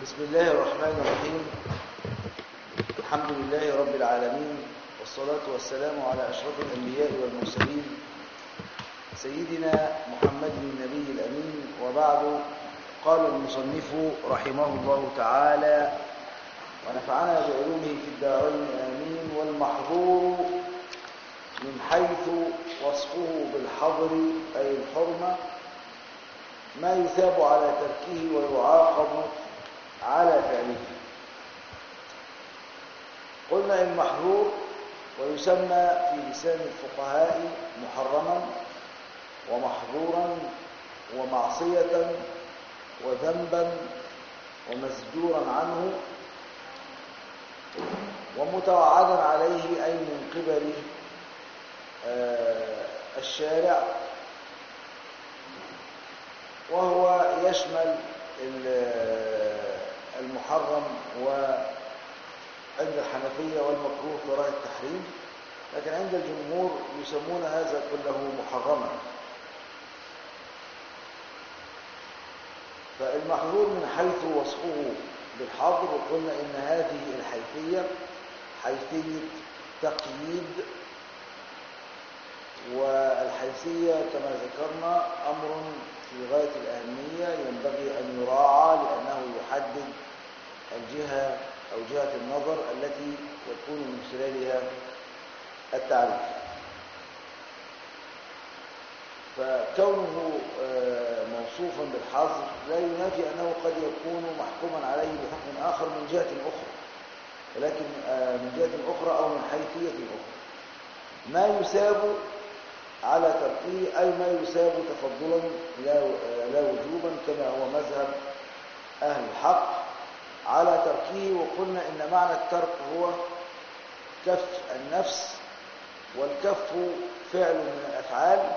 بسم الله الرحمن الرحيم الحمد لله رب العالمين والصلاة والسلام على أشرف الأنبياء والمرسلين سيدنا محمد النبي الأمين وبعد قال المصنف رحمه الله تعالى ونفعنا بعلومه في الدارين آمين والمحظور من حيث وصفه بالحظر أي الحرمة ما يثاب على تركه ويعاقب على فعله قلنا المحظور ويسمى في لسان الفقهاء محرما ومحظورا ومعصية وذنبا ومسجورا عنه ومتوعدا عليه أي من قبل الشارع وهو يشمل المحرم وعند الحنفية والمكروه كراهة التحريم لكن عند الجمهور يسمون هذا كله محرما فالمحظور من حيث وصفه بالحظر وقلنا إن هذه الحيثية حيثية تقييد والحيثية كما ذكرنا أمر في غاية الأهمية ينبغي أن يراعى لأنه يحدد الجهة أو جهة النظر التي يكون من خلالها التعريف فكونه موصوفا بالحظر لا ينافي أنه قد يكون محكوما عليه بحكم آخر من جهة أخرى ولكن من جهة أخرى أو من حيثية أخرى ما يساب على تركه أي ما يساب تفضلا لا لا وجوبا كما هو مذهب أهل الحق على تركه وقلنا إن معنى الترك هو كف النفس والكف فعل من الأفعال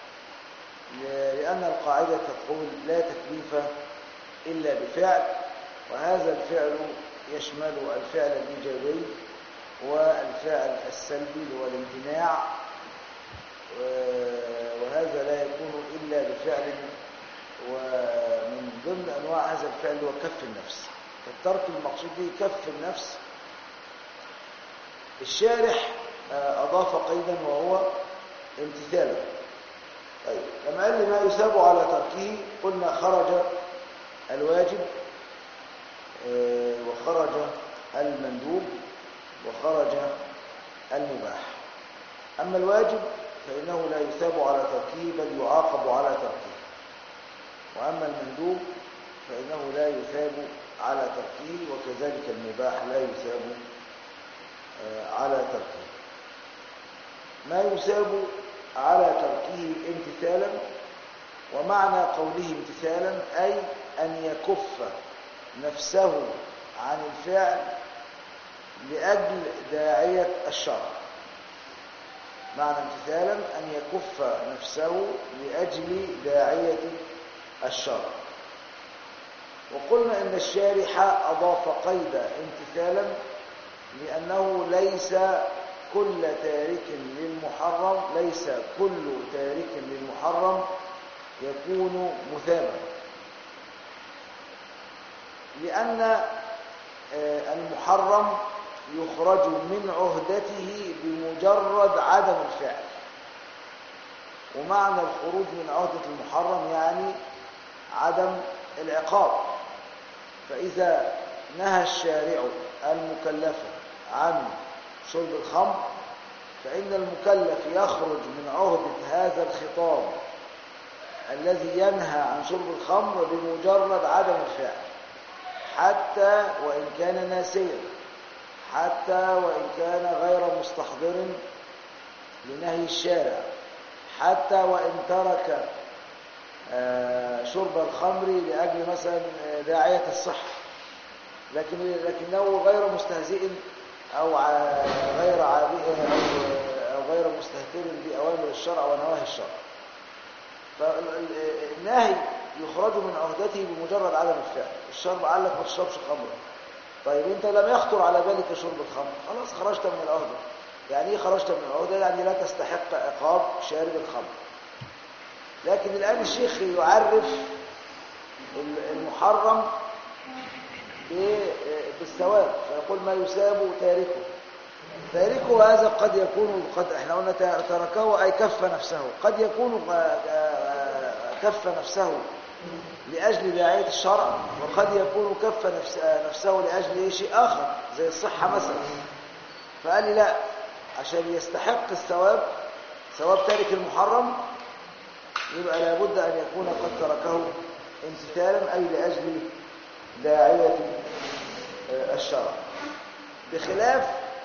لأن القاعدة تقول لا تكليف إلا بفعل وهذا الفعل يشمل الفعل الإيجابي والفعل السلبي هو الامتناع وهذا لا يكون إلا بفعل ومن ضمن أنواع هذا الفعل هو كف النفس فالترك المقصود به كف النفس الشارح أضاف قيدا وهو امتثالا طيب لما قال لي ما يثاب على تركه قلنا خرج الواجب وخرج المندوب وخرج المباح أما الواجب فإنه لا يثاب على تركه بل يعاقب على تركه وأما المندوب فإنه لا يثاب على تركه وكذلك المباح لا يثاب على تركه ما يثاب على تركه امتثالا ومعنى قوله امتثالا أي أن يكف نفسه عن الفعل لأجل داعية الشرع معنى امتثالا أن يكف نفسه لأجل داعية الشرع وقلنا إن الشارح أضاف قيد امتثالا لأنه ليس كل تارك للمحرم ليس كل تارك للمحرم يكون مثابا لأن المحرم يخرج من عهدته بمجرد عدم الفعل ومعنى الخروج من عهدة المحرم يعني عدم العقاب فإذا نهى الشارع المكلف عن شرب الخمر فإن المكلف يخرج من عهدة هذا الخطاب الذي ينهى عن شرب الخمر بمجرد عدم الفعل حتى وإن كان ناسيا حتى وإن كان غير مستحضر لنهي الشارع حتى وإن ترك شرب الخمر لأجل مثلا داعية الصحة لكن لكنه غير مستهزئ أو غير عابئ أو غير مستهتر بأوامر الشرع ونواهي الشرع فالنهي يخرج من عهدته بمجرد عدم الفعل الشرع قال لك ما تشربش خمر طيب انت لم يخطر على بالك شرب الخمر خلاص خرجت من العهدة يعني ايه خرجت من العهدة يعني لا تستحق عقاب شارب الخمر لكن الآن الشيخ يعرف المحرم بإيه؟ بالثواب فيقول ما يساب تاركه تاركه هذا قد يكون قد احنا قلنا تركه أي كف نفسه قد يكون كف نفسه لأجل داعية الشرع وقد يكون كف نفس نفسه لأجل شيء آخر زي الصحة مثلا فقال لي لا عشان يستحق الثواب ثواب تارك المحرم يبقى لابد أن يكون قد تركه امتثالا أي لأجل داعية الشرع بخلاف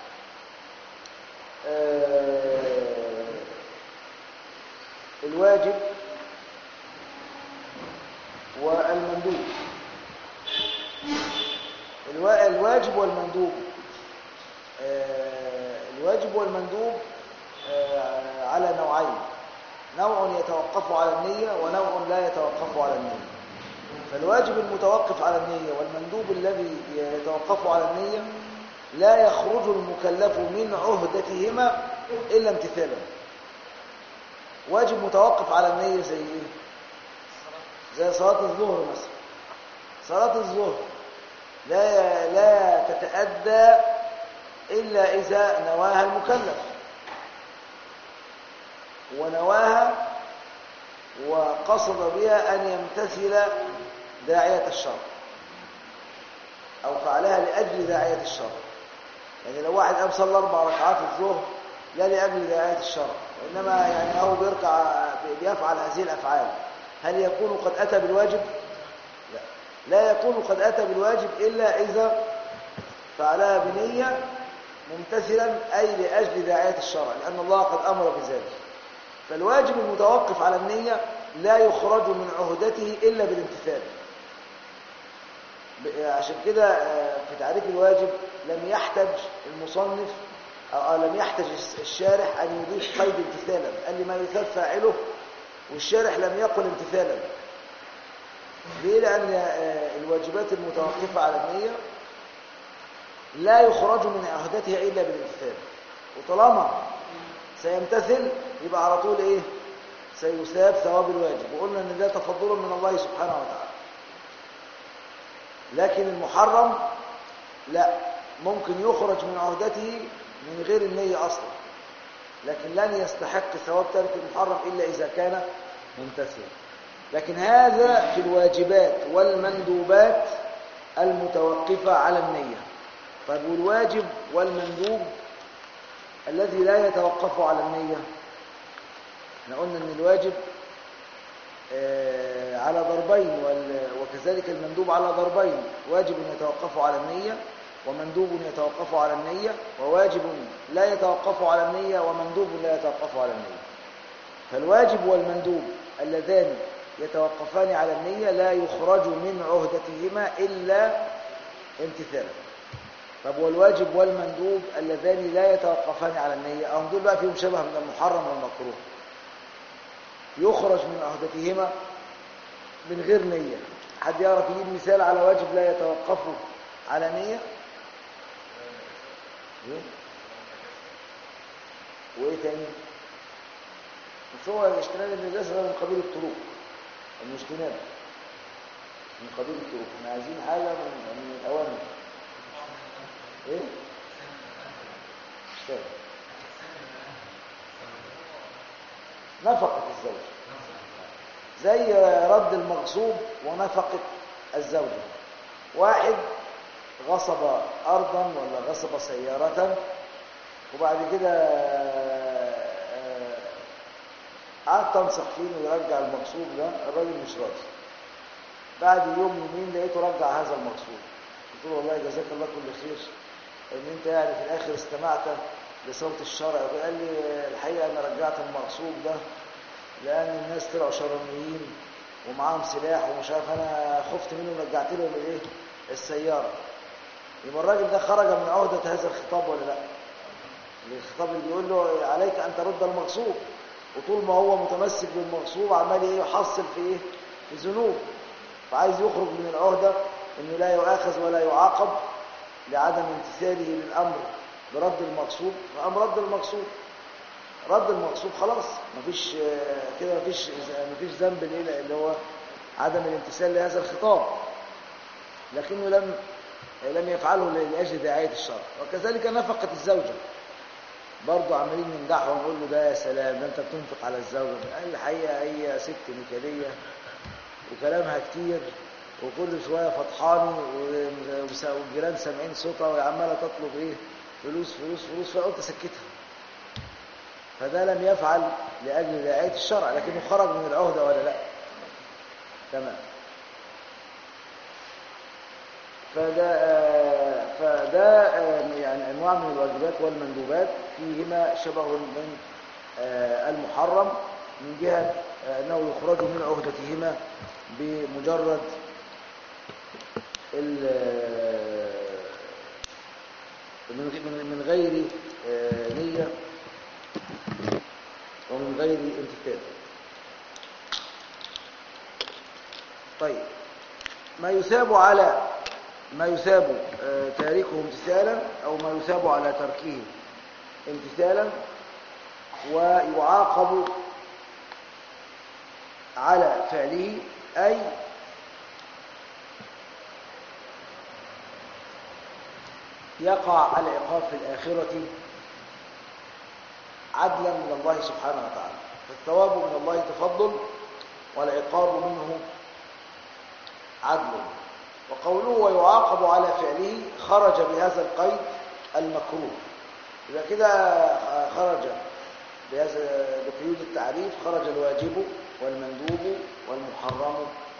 الواجب والمندوب الواجب والمندوب الواجب والمندوب على نوعين نوع يتوقف على النية ونوع لا يتوقف على النية فالواجب المتوقف على النية والمندوب الذي يتوقف على النية لا يخرج المكلف من عهدتهما إلا امتثالا واجب متوقف على النية زي ايه زي صلاة الظهر مثلا صلاة الظهر لا لا تتأدى إلا إذا نواها المكلف ونواها وقصد بها أن يمتثل داعية الشر أو فعلها لأجل داعية الشر يعني لو واحد قام صلى أربع ركعات الظهر لا لأجل داعية الشر وإنما يعني هو بيركع بيفعل هذه الأفعال هل يكون قد أتى بالواجب؟ لا لا يكون قد أتى بالواجب إلا إذا فعلها بنية ممتثلا أي لأجل داعية الشرع لأن الله قد أمر بذلك فالواجب المتوقف على النية لا يخرج من عهدته إلا بالامتثال عشان كده في تعريف الواجب لم يحتج المصنف أو لم يحتج الشارح أن يضيف قيد امتثالا قال لي ما يثاب فاعله والشارح لم يقل امتثالا ليه لأن الواجبات المتوقفة على النية لا يخرج من عهدتها إلا بالامتثال وطالما سيمتثل يبقى على طول إيه سيثاب ثواب الواجب وقلنا أن ده تفضل من الله سبحانه وتعالى لكن المحرم لا ممكن يخرج من عهدته من غير النية أصلا لكن لن يستحق ثواب ترك المحرم إلا إذا كان ممتثلا لكن هذا في الواجبات والمندوبات المتوقفة على النية طيب والواجب والمندوب الذي لا يتوقف على النية احنا قلنا ان الواجب على ضربين وكذلك المندوب على ضربين واجب يتوقف على النية ومندوب يتوقف على النية وواجب لا يتوقف على النية ومندوب لا يتوقف على النية فالواجب والمندوب اللذان يتوقفان على النية لا يخرج من عهدتهما إلا امتثالا طب والواجب والمندوب اللذان لا يتوقفان على النية أو دول بقى فيهم شبه من المحرم والمكروه يخرج من عهدتهما من غير نية حد يعرف يجيب مثال على واجب لا يتوقف على نية إيه؟ وايه تاني بس هو الاجتناب النجاسة ده من قبيل الطرق المجتناب من قبيل الطرق احنا عايزين حاجة من, من الأوامر ايه مش فاهم نفقة الزوج زي رد المغصوب ونفقة الزوجة واحد غصب أرضا ولا غصب سيارة وبعد كده قعدت تنصح فيه انه يرجع المغصوب ده الراجل مش راضي بعد يوم يومين لقيته رجع هذا المغصوب قلت له والله جزاك الله كل خير ان انت يعني في الاخر استمعت لصوت الشرع وقال لي الحقيقه انا رجعت المغصوب ده لان الناس طلعوا شرانيين ومعاهم سلاح ومش عارف انا خفت منه ورجعت لهم الايه السياره يبقى الراجل ده خرج من عهده هذا الخطاب ولا لا الخطاب اللي بيقول له عليك ان ترد المغصوب وطول ما هو متمسك بالمغصوب عمال ايه يحصل في ايه في ذنوب فعايز يخرج من العهده انه لا يؤاخذ ولا يعاقب لعدم امتثاله للامر برد المغصوب فقام رد المغصوب رد المغصوب خلاص مفيش كده مفيش مفيش ذنب اللي هو عدم الامتثال لهذا الخطاب لكنه لم لم يفعله لأجل داعية الشرع وكذلك نفقة الزوجة برضه عمالين نمدحه ونقول له ده يا سلام ده انت بتنفق على الزوجة قال الحقيقة هي ست نكالية وكلامها كتير وكل شوية فطحاني والجيران سامعين صوتها وهي عمالة تطلب ايه فلوس فلوس فلوس فقلت اسكتها فده لم يفعل لأجل داعية الشرع لكنه خرج من العهدة ولا لا تمام فده فده يعني انواع من الواجبات والمندوبات فيهما شبه من المحرم من جهه انه يخرج من عهدتهما بمجرد من غير نيه ومن غير امتثال طيب ما يثاب على ما يثاب تاركه امتثالا أو ما يثاب على تركه امتثالا ويعاقب على فعله أي يقع العقاب في الآخرة عدلا من الله سبحانه وتعالى فالثواب من الله تفضل والعقاب منه عدل وقوله ويعاقب على فعله خرج بهذا القيد المكروه إذا كده خرج بهذا بقيود التعريف خرج الواجب والمندوب والمحرم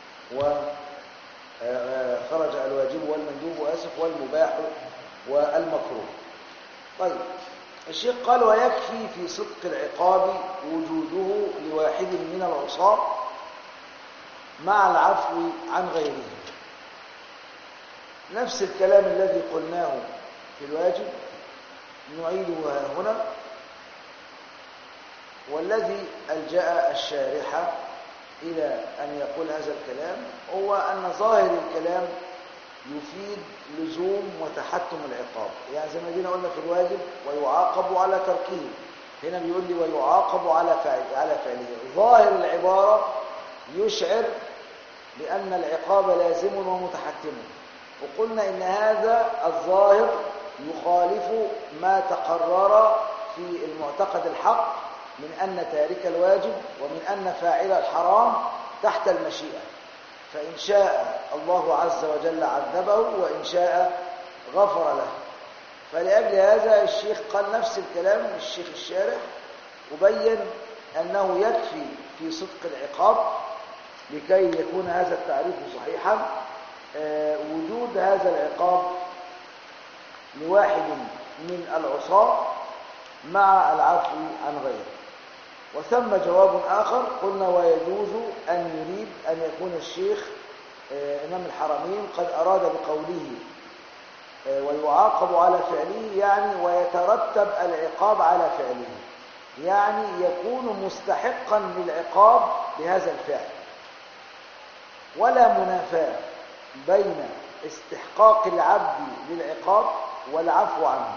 وخرج الواجب والمندوب آسف والمباح والمكروه طيب الشيخ قال ويكفي في صدق العقاب وجوده لواحد من العصاة مع العفو عن غيره نفس الكلام الذي قلناه في الواجب نعيده هنا والذي ألجأ الشارح إلى أن يقول هذا الكلام هو أن ظاهر الكلام يفيد لزوم وتحتم العقاب يعني زي ما جينا قلنا في الواجب ويعاقب على تركه هنا بيقول لي ويعاقب على فعل على فعله ظاهر العبارة يشعر بأن العقاب لازم ومتحتم وقلنا إن هذا الظاهر يخالف ما تقرر في المعتقد الحق من أن تارك الواجب ومن أن فاعل الحرام تحت المشيئة فإن شاء الله عز وجل عذبه وإن شاء غفر له فلأجل هذا الشيخ قال نفس الكلام الشيخ الشارح وبين أنه يكفي في صدق العقاب لكي يكون هذا التعريف صحيحا وجود هذا العقاب لواحد من العصاة مع العفو عن غيره وثم جواب آخر قلنا ويجوز أن يريد أن يكون الشيخ إمام الحرمين قد أراد بقوله ويعاقب على فعله يعني ويترتب العقاب على فعله يعني يكون مستحقا للعقاب بهذا الفعل ولا منافاة بين استحقاق العبد للعقاب والعفو عنه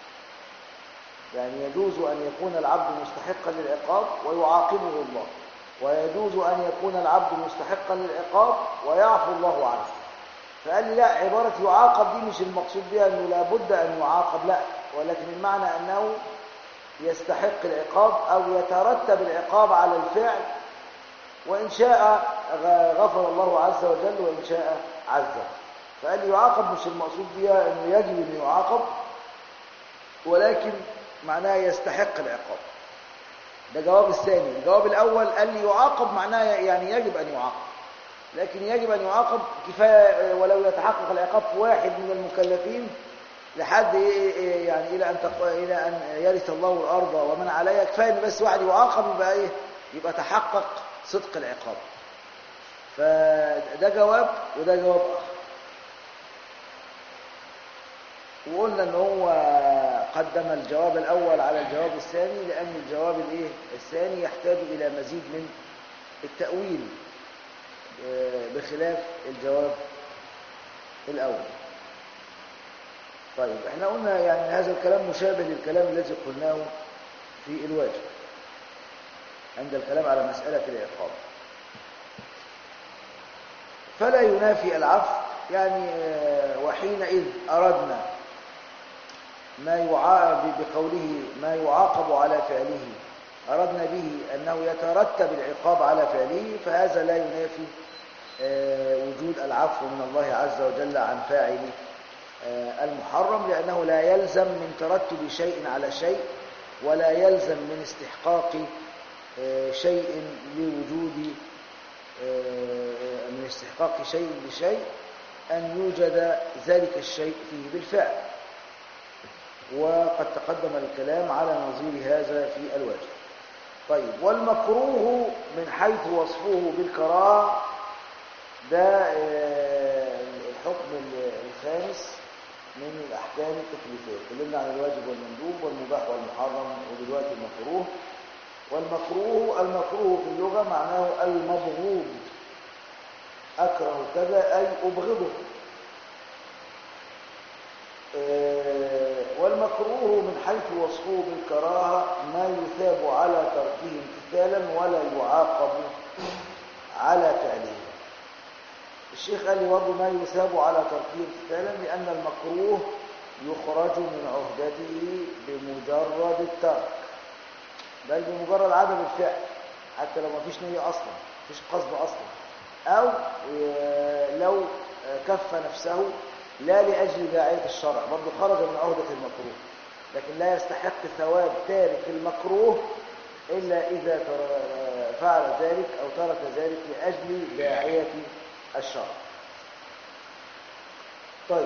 يعني يجوز أن يكون العبد مستحقا للعقاب ويعاقبه الله ويجوز أن يكون العبد مستحقا للعقاب ويعفو الله عنه فقال لي لا عبارة يعاقب دي مش المقصود بها أنه لابد أن يعاقب لا ولكن المعنى أنه يستحق العقاب أو يترتب العقاب على الفعل وإن شاء غفر الله عز وجل وإن شاء عذب فقال لي يعاقب مش المقصود بها أنه يجب أن يعاقب ولكن معناه يستحق العقاب ده جواب الثاني الجواب الأول قال لي يعاقب معناه يعني يجب أن يعاقب لكن يجب أن يعاقب كفاية ولو يتحقق العقاب في واحد من المكلفين لحد يعني إلى أن تق... إلى أن يرث الله الأرض ومن عليها كفاية إن بس واحد يعاقب يبقى إيه يبقى تحقق صدق العقاب فده جواب وده جواب آخر وقلنا ان هو قدم الجواب الاول على الجواب الثاني لان الجواب الايه الثاني يحتاج الى مزيد من التاويل بخلاف الجواب الاول طيب احنا قلنا يعني هذا الكلام مشابه للكلام الذي قلناه في الواجب عند الكلام على مسألة العقاب فلا ينافي العفو يعني آه، وحينئذ أردنا ما يعاقب بقوله ما يعاقب على فعله أردنا به أنه يترتب العقاب على فعله فهذا لا ينافي آه، وجود العفو من الله عز وجل عن فاعل آه، المحرم لأنه لا يلزم من ترتب شيء على شيء ولا يلزم من استحقاق آه، شيء لوجود آه، من استحقاق شيء لشيء أن يوجد ذلك الشيء فيه بالفعل وقد تقدم الكلام على نظير هذا في الواجب طيب والمكروه من حيث وصفه بالكراهه ده آه، الحكم الخامس من الأحكام التكليفية اتكلمنا عن الواجب والمندوب والمباح والمحرم ودلوقتي المكروه والمكروه المكروه في اللغة معناه المبغوض أكره كذا أي أبغضه آه، والمكروه من حيث وصفه بالكراهة ما يثاب على تركه امتثالا ولا يعاقب على فعله الشيخ قال لي برضه ما يثاب على تركه امتثالا لأن المكروه يخرج من عهدته بمجرد الترك بل بمجرد عدم الفعل حتى لو ما فيش نية أصلا ما فيش قصد أصلا أو آه، لو آه، كف نفسه لا لأجل داعية الشرع برضه خرج من عهدة المكروه لكن لا يستحق ثواب تارك المكروه إلا إذا تر- آه، فعل ذلك أو ترك ذلك لأجل داعية الشرع طيب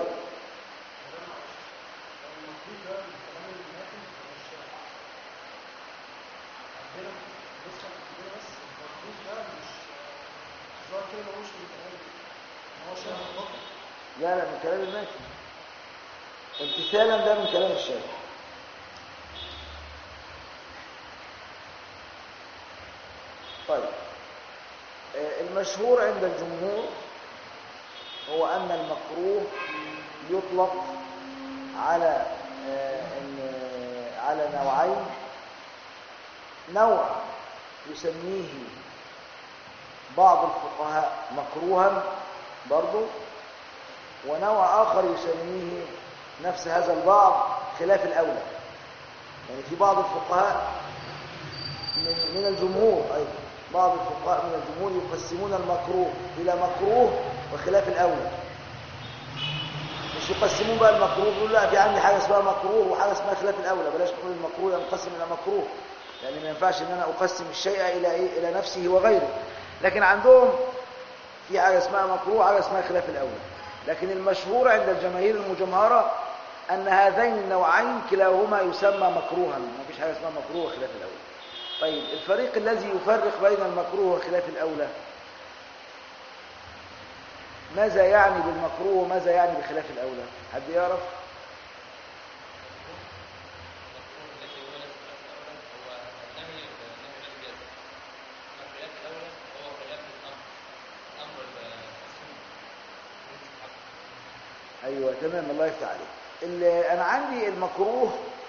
لا لا من كلام الماتن امتثالا ده من كلام الشارع طيب آه، المشهور عند الجمهور هو أن المكروه يطلق على آه، إن- على نوعين نوع يسميه بعض الفقهاء مكروها برضو ونوع آخر يسميه نفس هذا البعض خلاف الأولى يعني في بعض الفقهاء من, من الجمهور أيضا بعض الفقهاء من الجمهور يقسمون المكروه إلى مكروه وخلاف الأولى مش يقسمون بقى المكروه يقول لا في عندي حاجة اسمها مكروه وحاجة اسمها خلاف الأولى بلاش نقول المكروه ينقسم إلى مكروه لأن ما ينفعش إن أنا أقسم الشيء إلى إيه؟ إلى نفسه وغيره لكن عندهم في حاجة اسمها مكروه حاجة اسمها خلاف الأولى لكن المشهور عند الجماهير المجمهرة أن هذين النوعين كلاهما يسمى مكروها ما فيش حاجة اسمها مكروه وخلاف الأولى طيب الفريق الذي يفرق بين المكروه وخلاف الأولى ماذا يعني بالمكروه وماذا يعني بخلاف الأولى حد يعرف أيوة تمام الله يفتح عليك ال- أنا عندي المكروه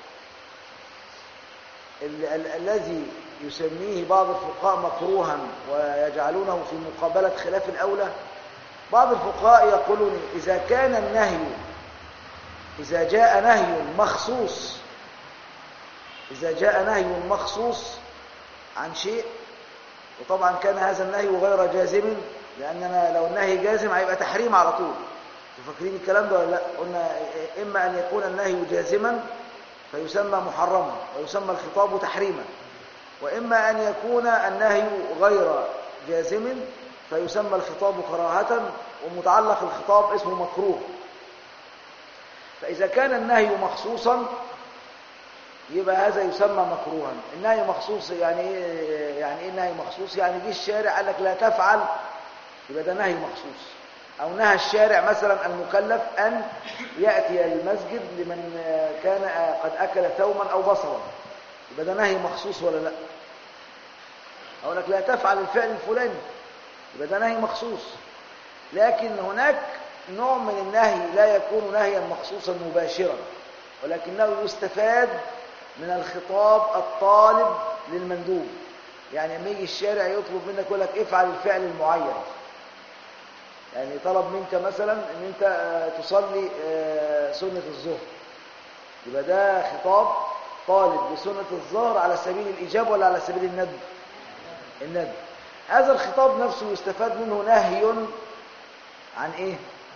ال- ال- الذي يسميه بعض الفقهاء مكروها ويجعلونه في مقابلة خلاف الأولى بعض الفقهاء يقولون إذا كان النهي إذا جاء نهي مخصوص إذا جاء نهي مخصوص عن شيء وطبعا كان هذا النهي غير جازم لأننا لو النهي جازم هيبقى تحريم على طول فاكرين الكلام ده ولا لا قلنا إما أن يكون النهي جازما فيسمى محرما ويسمى الخطاب تحريما وإما أن يكون النهي غير جازم فيسمى الخطاب كراهة ومتعلق الخطاب اسمه مكروه فإذا كان النهي مخصوصا يبقى هذا يسمى مكروها النهي مخصوص يعني ايه يعني ايه النهي مخصوص يعني جه الشارع قال لك لا تفعل يبقى ده نهي مخصوص او نهى الشارع مثلا المكلف ان ياتي المسجد لمن كان قد اكل ثوما او بصرا يبقى ده نهي مخصوص ولا لا اقول لك لا تفعل الفعل الفلاني يبقى ده نهي مخصوص لكن هناك نوع من النهي لا يكون نهيا مخصوصا مباشرا ولكنه يستفاد من الخطاب الطالب للمندوب يعني لما يجي الشارع يطلب منك يقول لك افعل الفعل المعين يعني طلب منك مثلا ان انت آه، تصلي آه، سنة الظهر يبقى ده خطاب طالب بسنة الظهر على سبيل الإجابة ولا على سبيل الندب الندب هذا الخطاب نفسه يستفاد منه نهي عن ايه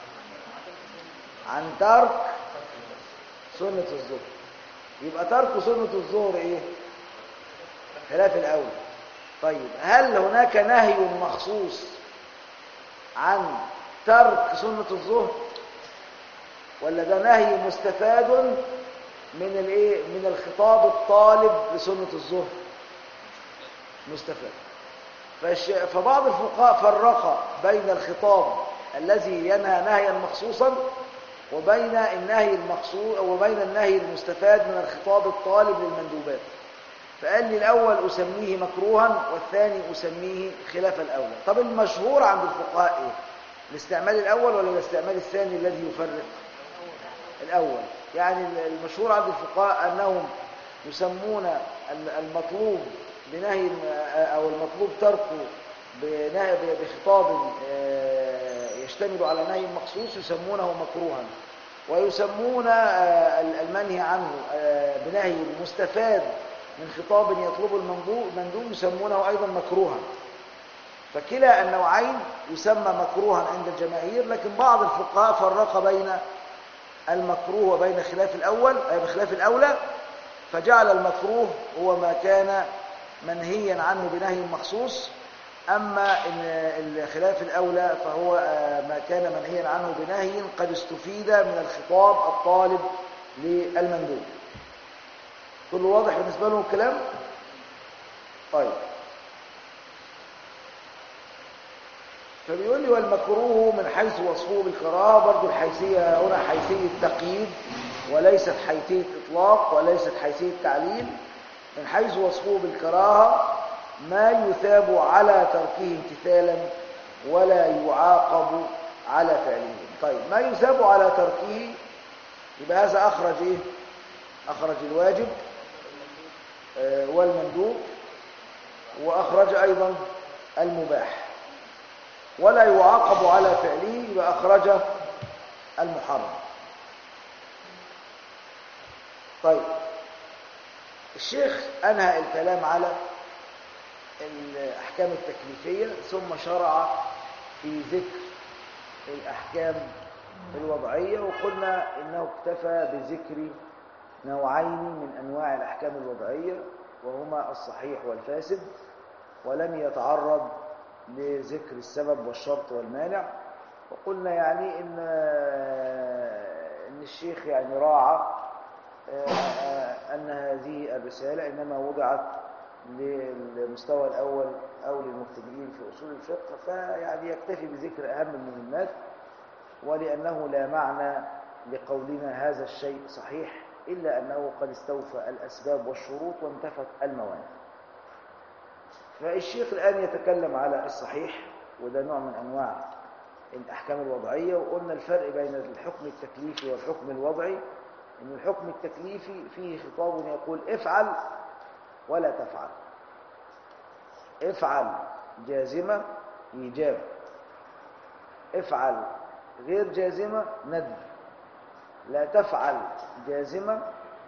عن ترك سنة الظهر يبقى ترك سنة الظهر ايه خلاف الأول طيب هل هناك نهي مخصوص عن ترك سنة الظهر ولا ده نهي مستفاد من الايه من الخطاب الطالب لسنة الظهر مستفاد فالش... فبعض الفقهاء فرق بين الخطاب الذي ينهى نهيا مخصوصا وبين النهي المخصوص وبين النهي المستفاد من الخطاب الطالب للمندوبات فقال لي الأول أسميه مكروها والثاني أسميه خلاف الأولى طب المشهور عند الفقهاء إيه؟ الاستعمال الأول ولا الاستعمال الثاني الذي يفرق الأول يعني المشهور عند الفقهاء أنهم يسمون المطلوب بنهي أو المطلوب تركه بنهي بخطاب يشتمل على نهي مخصوص يسمونه مكروها ويسمون المنهي عنه بنهي مستفاد من خطاب يطلب المندوب يسمونه أيضا مكروها فكلا النوعين يسمى مكروها عند الجماهير لكن بعض الفقهاء فرق بين المكروه وبين خلاف الأول أي بخلاف الأولى فجعل المكروه هو ما كان منهيا عنه بنهي مخصوص أما الخلاف الأولى فهو ما كان منهيا عنه بنهي قد استفيد من الخطاب الطالب للمندوب كله واضح بالنسبة له الكلام طيب فبيقول لي والمكروه من حيث وصفه بالكراهه برضه الحيثيه هنا حيثيه تقييد وليست حيثيه اطلاق وليست حيثيه تعليل من حيث وصفه بالكراهه ما يثاب على تركه امتثالا ولا يعاقب على فعله طيب ما يثاب على تركه يبقى هذا اخرج ايه اخرج الواجب آه والمندوب واخرج ايضا المباح ولا يعاقب على فعله يبقى اخرج المحرم طيب الشيخ انهى الكلام على الأحكام التكليفية ثم شرع في ذكر الأحكام الوضعية وقلنا إنه اكتفى بذكر نوعين من أنواع الأحكام الوضعية وهما الصحيح والفاسد ولم يتعرض لذكر السبب والشرط والمانع وقلنا يعني إن, إن الشيخ يعني راعى أن هذه الرسالة إنما وضعت للمستوى الأول أو للمبتدئين في أصول الفقه فيعني يكتفي بذكر أهم المهمات ولأنه لا معنى لقولنا هذا الشيء صحيح إلا أنه قد استوفى الأسباب والشروط وانتفت الموانع فالشيخ الآن يتكلم على الصحيح وده نوع من أنواع الأحكام الوضعية وقلنا الفرق بين الحكم التكليفي والحكم الوضعي أن الحكم التكليفي فيه خطاب يقول افعل ولا تفعل افعل جازمة إيجاب افعل غير جازمة ندب لا تفعل جازمة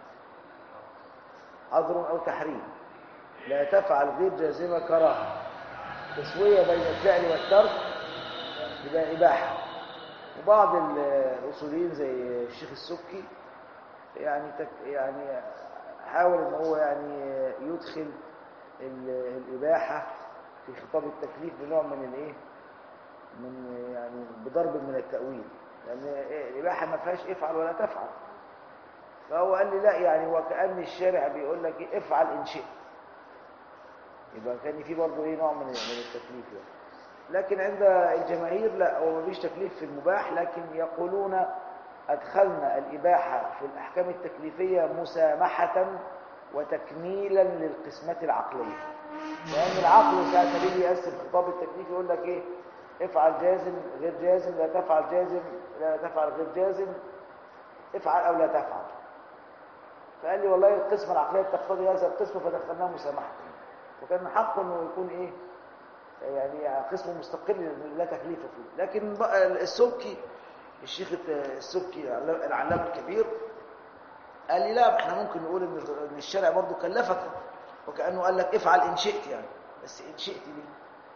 عذر أو تحريم لا تفعل غير جازمة كراهة تسوية بين الفعل والترك يبقى إباحة وبعض الأصوليين زي الشيخ السكي يعني تك يعني حاول ان هو يعني يدخل الإباحة في خطاب التكليف بنوع من الايه من يعني بضرب من التأويل لأن الإباحة ما فيهاش افعل ولا تفعل فهو قال لي لا يعني وكأن الشارع بيقول لك إيه افعل إن شئت يبقى كان في برضه ايه نوع من من التكليف يعني. لكن عند الجماهير لا هو ما فيش تكليف في المباح لكن يقولون أدخلنا الإباحة في الأحكام التكليفية مسامحة وتكميلا للقسمة العقلية لأن العقل ساعة ما بيجي يقسم خطاب التكليف يقول لك إيه افعل جازم غير جازم لا تفعل جازم لا تفعل غير جازم افعل أو لا تفعل فقال لي والله القسمة العقلية تقتضي هذا القسم فدخلناه مسامحة وكان حق انه يكون ايه يعني قسم مستقل لا تكليف فيه لكن بقى السبكي الشيخ السبكي العلامة الكبير قال لي لا احنا ممكن نقول ان إن الشارع برضه كلفك وكأنه قال لك افعل ان شئت يعني بس ان شئت دي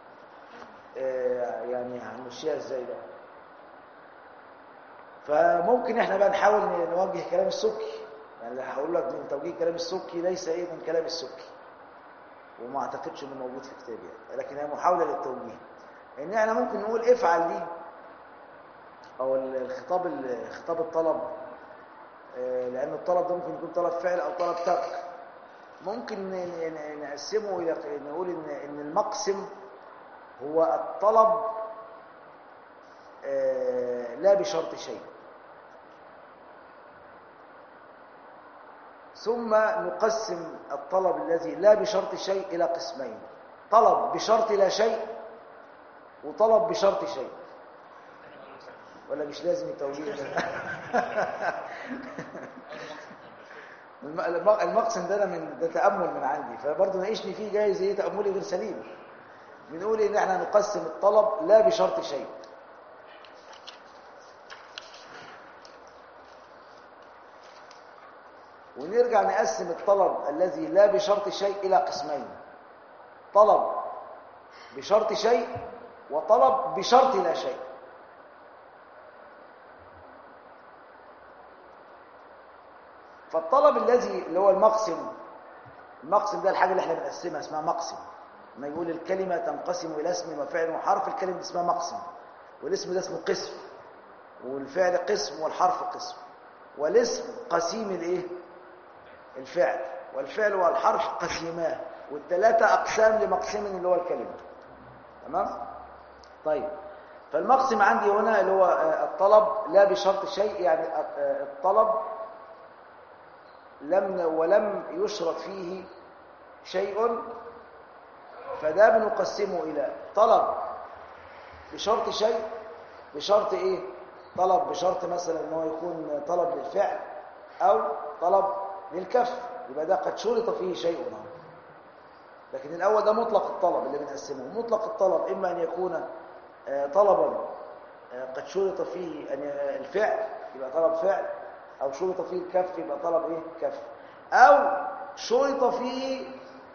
آه، يعني هنمشيها ازاي بقى فممكن احنا بقى نحاول نوجه كلام السبكي يعني اللي هقول لك من توجيه كلام السبكي ليس ايه من كلام السبكي وما اعتقدش انه موجود في كتابي يعني. لكن هي محاوله للتوجيه ان احنا ممكن نقول افعل دي او الخطاب خطاب الطلب آه، لان الطلب ده ممكن يكون طلب فعل او طلب ترك ممكن ن- ن- نقسمه الى نقول ان ان المقسم هو الطلب آه، لا بشرط شيء ثم نقسم الطلب الذي لا بشرط شيء إلى قسمين طلب بشرط لا شيء وطلب بشرط شيء ولا مش لازم التوجيه ده الم- الم- المقسم ده أنا من ده تأمل من عندي فبرضه ناقشني فيه جايز ايه تأملي غير سليم بنقول ان احنا نقسم الطلب لا بشرط شيء ونرجع نقسم الطلب الذي لا بشرط شيء إلى قسمين طلب بشرط شيء وطلب بشرط لا شيء فالطلب الذي اللي هو المقسم المقسم ده الحاجة اللي احنا بنقسمها اسمها مقسم ما يقول الكلمة تنقسم إلى اسم وفعل وحرف الكلمة دي اسمها مقسم والاسم ده اسمه قسم والفعل قسم والحرف قسم والاسم قسيم الايه الفعل والفعل والحرف قسيمان والثلاثة أقسام لمقسم اللي هو الكلمة تمام؟ طيب فالمقسم عندي هنا اللي هو آه، الطلب لا بشرط شيء يعني آه، الطلب لم ولم يشرط فيه شيء فده بنقسمه إلى طلب بشرط شيء بشرط إيه؟ طلب بشرط مثلا ان هو يكون طلب للفعل أو طلب للكف يبقى ده قد شرط فيه شيء هنا لكن الأول ده مطلق الطلب اللي بنقسمه مطلق الطلب إما أن يكون آه، طلبا آه، قد شرط فيه أن ي- الفعل يبقى طلب فعل أو شرط فيه الكف يبقى طلب إيه كف أو شرط فيه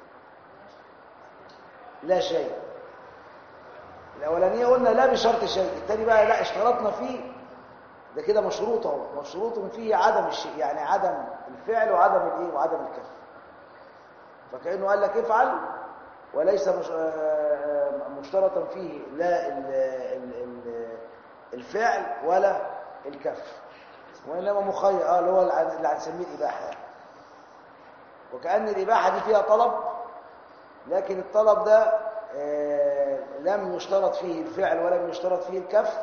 لا شيء الأولانية قلنا لا بشرط شيء الثاني بقى لا اشترطنا فيه ده كده مشروط اهو مشروط فيه عدم الشيء يعني عدم الفعل وعدم الايه وعدم الكف فكأنه قال لك افعل وليس مش آه، مشترطا فيه لا ال ال ال الفعل ولا الكف وإنما مخير اه اللي هو اللي هنسميه الإباحة يعني. وكأن الإباحة دي فيها طلب لكن الطلب ده آه، لم يشترط فيه الفعل ولم يشترط فيه الكف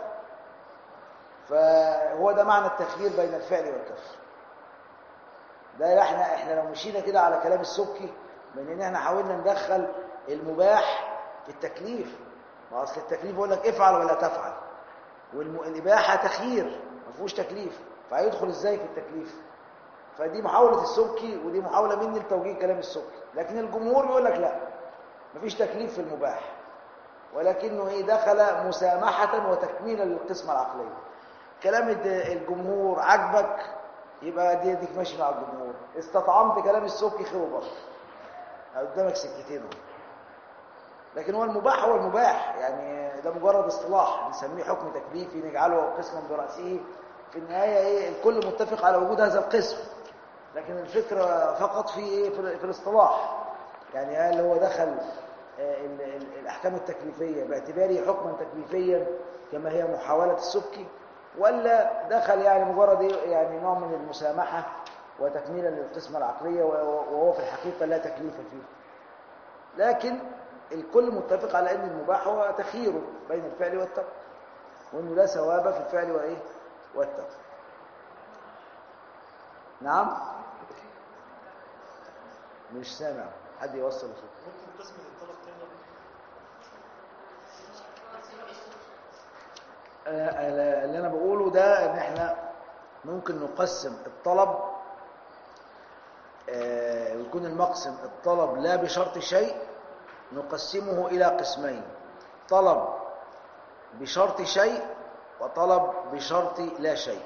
فهو ده معنى التخيير بين الفعل والكف ده احنا احنا لو مشينا كده على كلام السبكي من ان احنا حاولنا ندخل المباح في التكليف ما اصل التكليف بيقول لك افعل ولا تفعل والاباحه تخيير ما فيهوش تكليف فهيدخل ازاي في التكليف فدي محاوله السبكي ودي محاوله مني لتوجيه كلام السبكي لكن الجمهور بيقول لك لا مفيش تكليف في المباح ولكنه ايه دخل مسامحه وتكميلا للقسمه العقليه كلام الد- الجمهور عجبك يبقى دي ديك ماشي مع الجمهور استطعمت كلام السبكي خير وبركه قدامك سكتين اهو لكن هو المباح هو المباح يعني ده مجرد اصطلاح نسميه حكم تكليفي نجعله قسما برأسه في النهاية ايه الكل متفق على وجود هذا القسم لكن الفكرة فقط في ايه في, في الاصطلاح يعني هل هو دخل آه، ال- ال- الأحكام التكليفية باعتباره حكما تكليفيا كما هي محاولة السبكي ولا دخل يعني مجرد إيه؟ يعني نوع من المسامحة وتكميلا للقسمة العقلية وهو وهو في الحقيقة لا تكليف فيه لكن الكل متفق على ان المباح هو تخيير بين الفعل والترك وانه لا ثواب في الفعل وايه والترك نعم مش سامع حد يوصل صوت ممكن قسم الطلب تاني آه، اللي انا بقوله ده ان احنا ممكن نقسم الطلب آه، ويكون المقسم الطلب لا بشرط شيء نقسمه الى قسمين طلب بشرط شيء وطلب بشرط لا شيء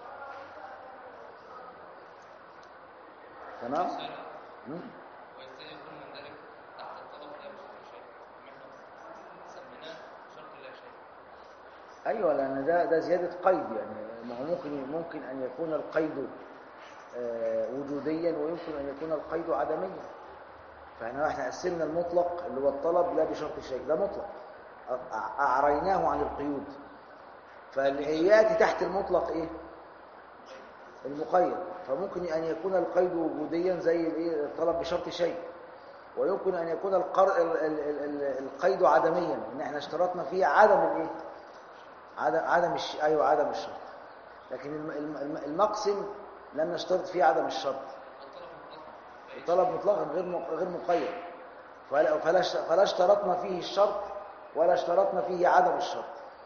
تمام مم. ويبتدي يكون مندرج تحت الطلب لا بشرط شيء احنا سميناه شرط لا شيء ايوه لان ده ده زياده قيد يعني ما هو ممكن ممكن ان يكون القيد آه، وجوديا ويمكن ان يكون القيد عدميا فاحنا احنا قسمنا المطلق اللي هو الطلب لا بشرط شيء ده مطلق أ- أ- اعريناه عن القيود فاللي ياتي تحت المطلق ايه المقيد فممكن ان يكون القيد وجوديا زي الايه الطلب بشرط شيء ويمكن ان يكون القر... ال... ال... ال... ال- القيد عدميا ان احنا اشترطنا فيه عدم الايه عدم عدم الش... ايوه عدم الشرط لكن الم... الم... الم- المقسم لم نشترط فيه عدم الشرط الطلب مطلقا الطلب مطلقا غير م... غير مقيد فلا فلا, اشت- فلا اشترطنا فيه الشرط ولا اشترطنا فيه عدم الشرط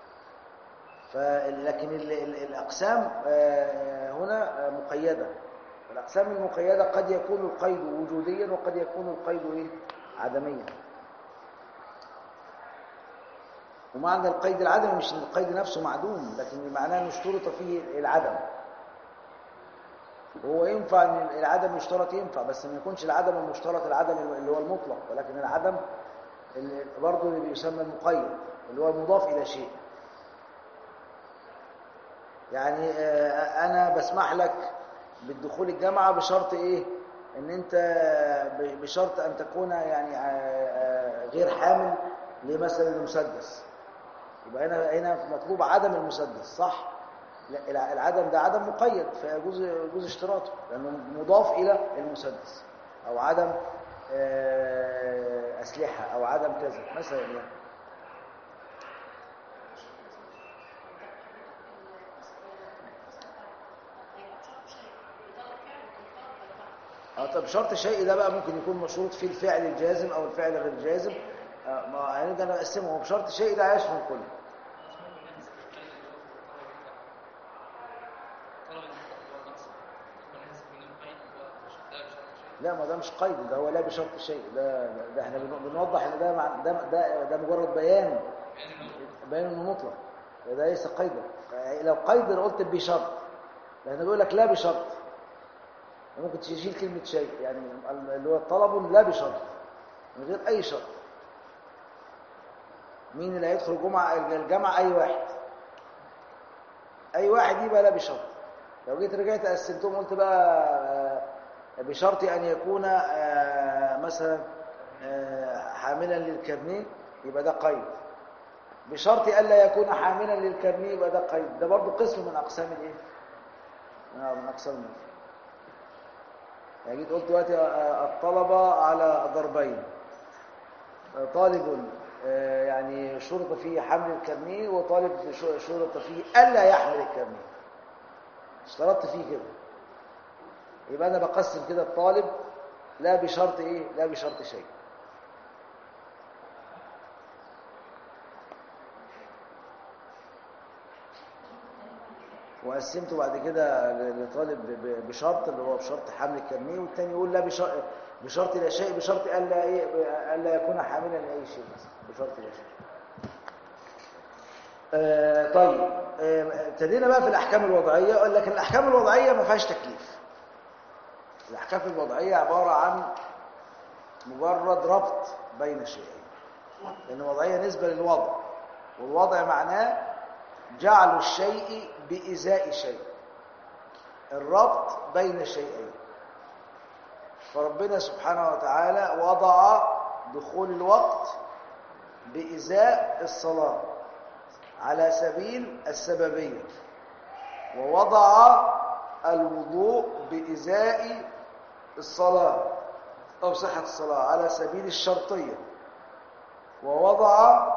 فلكن ال... ال... الاقسام آه، هنا آه، مقيده الاقسام المقيده قد يكون القيد وجوديا وقد يكون القيد ايه عدميا ومعنى القيد العدمي مش ان القيد نفسه معدوم لكن معناه انه اشترط فيه العدم هو ينفع ان العدم يشترط ينفع بس ما يكونش العدم المشترط العدم اللي هو المطلق ولكن العدم اللي برضه اللي بيسمى المقيد اللي هو المضاف الى شيء يعني آه، انا بسمح لك بالدخول الجامعه بشرط ايه ان انت ب- بشرط ان تكون يعني آه، آه، غير حامل لمثلا المسدس يبقى هنا هنا مطلوب عدم المسدس صح لا الع- العدم ده عدم مقيد فيجوز يجوز اشتراطه لانه مضاف الى المسدس او عدم آه، اسلحه او عدم كذا مثلا يعني اه طب شرط شيء ده بقى ممكن يكون مشروط فيه الفعل الجازم او الفعل غير الجازم آه ما يعني ده انا اقسمه هو بشرط شيء ده يشمل كله طلب المطلق هو المقصد يكون نحسب من القيد هو مش لا بشرط شيء لا ما ده مش قيد ده هو لا بشرط شيء ده ده احنا بن- بنوضح ان ده مع ده ده, ده مجرد بيان يعني انه بيان انه مطلق ده ليس قيدا لو قيد انا قلت بشرط لان بيقول لك لا بشرط ممكن تشيل كلمه شيء يعني اللي هو طلب لا بشرط من غير اي شرط مين اللي هيدخل الجمعه الجامعه اي واحد اي واحد يبقى لا بشرط لو جيت رجعت قسمتهم قلت بقى آه، بشرط ان يكون آه، مثلا آه، حاملا للكارنيه يبقى ده قيد بشرط الا يكون حاملا للكارنيه يبقى ده قيد ده برضه قسم من اقسام الايه من من اقسام المنفي يعني جيت قلت دلوقتي آه، الطلبه على ضربين آه، طالب آه، يعني شرط فيه حمل الكارنيه وطالب ش- شرط فيه الا يحمل الكارنيه اشترطت فيه كده يبقى انا بقسم كده الطالب لا بشرط ايه لا بشرط شيء وقسمته بعد كده ل- لطالب ب- ب- بشرط اللي هو بشرط حمل الكارنيه والتاني يقول لا بشرط بشرط لا شيء بشرط الا ايه الا يكون حاملا لاي شيء مثلا بشرط لا شيء آه، طيب آه، ابتدينا بقى في الاحكام الوضعيه لكن الاحكام الوضعيه ما فيهاش تكليف الاحكام الوضعيه عباره عن مجرد ربط بين شيئين لان الوضعيه نسبه للوضع والوضع معناه جعل الشيء بإزاء شيء الربط بين شيئين فربنا سبحانه وتعالى وضع دخول الوقت بإزاء الصلاة على سبيل السببية ووضع الوضوء بإزاء الصلاة أو صحة الصلاة على سبيل الشرطية ووضع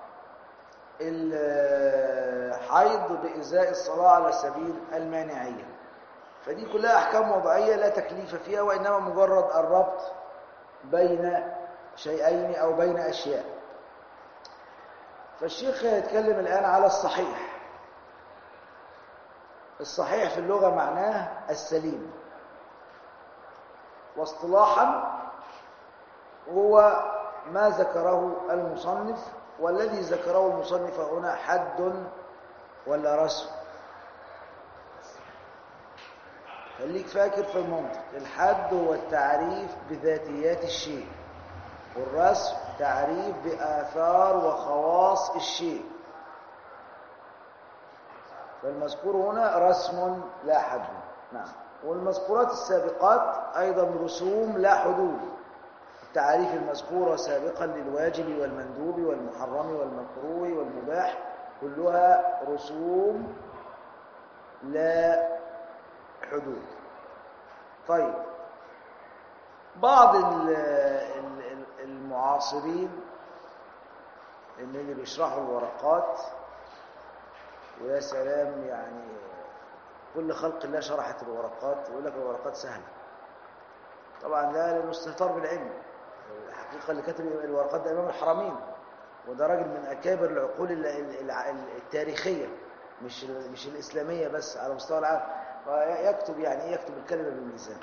الحيض بإزاء الصلاة على سبيل المانعية فدي كلها أحكام وضعية لا تكليف فيها وإنما مجرد الربط بين شيئين أو بين أشياء فالشيخ يتكلم الآن على الصحيح الصحيح في اللغة معناه السليم واصطلاحا هو ما ذكره المصنف والذي ذكره المصنف هنا حد ولا رسم خليك فاكر في المنطق الحد هو التعريف بذاتيات الشيء والرسم تعريف بآثار وخواص الشيء فالمذكور هنا رسم لا حد نعم والمذكورات السابقات أيضا رسوم لا حدود التعريف المذكورة سابقا للواجب والمندوب والمحرم والمكروه والمباح كلها رسوم لا حدود طيب بعض ال- ال- ال- المعاصرين اللي اللي بيشرحوا الورقات ويا سلام يعني كل خلق الله شرحت الورقات ويقول لك الورقات سهله طبعا ده للاستهتار بالعلم الحقيقه اللي كتب الورقات ده امام الحرمين وده راجل من اكابر العقول ال- ال- ال- التاريخيه مش ال- مش الاسلاميه بس على مستوى العالم يكتب يعني ايه يكتب الكلمه بالميزان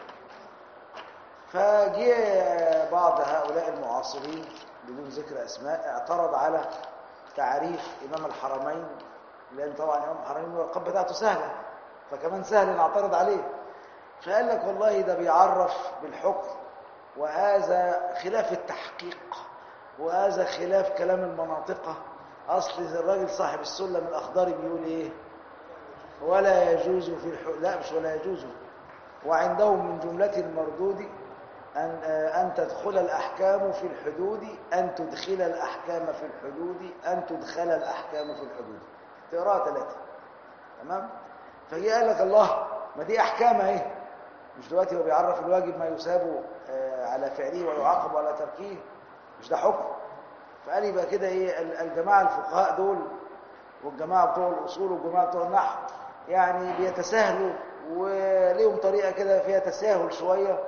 فجاء بعض هؤلاء المعاصرين بدون ذكر اسماء اعترض على تعريف امام الحرمين لان طبعا امام الحرمين الورقات بتاعته سهله فكمان سهل نعترض عليه فقال لك والله ده بيعرف بالحكم وهذا خلاف التحقيق وهذا خلاف كلام المناطقة أصل الراجل صاحب السلم الأخضر بيقول إيه ولا يجوز في الح... لا مش ولا يجوز وعندهم من جملة المردود أن, آه، أن تدخل الأحكام في الحدود أن تدخل الأحكام في الحدود أن تدخل الأحكام في الحدود تقراها ثلاثة تمام فجي قال لك الله ما دي أحكام اهي مش دلوقتي هو بيعرف الواجب ما يساب آه، على فعله ويعاقب على تركه مش ده حكم فقال يبقى كده ايه ال- الجماعه الفقهاء دول والجماعه بتوع الاصول والجماعه بتوع النحو يعني بيتساهلوا وليهم طريقه كده فيها تساهل شويه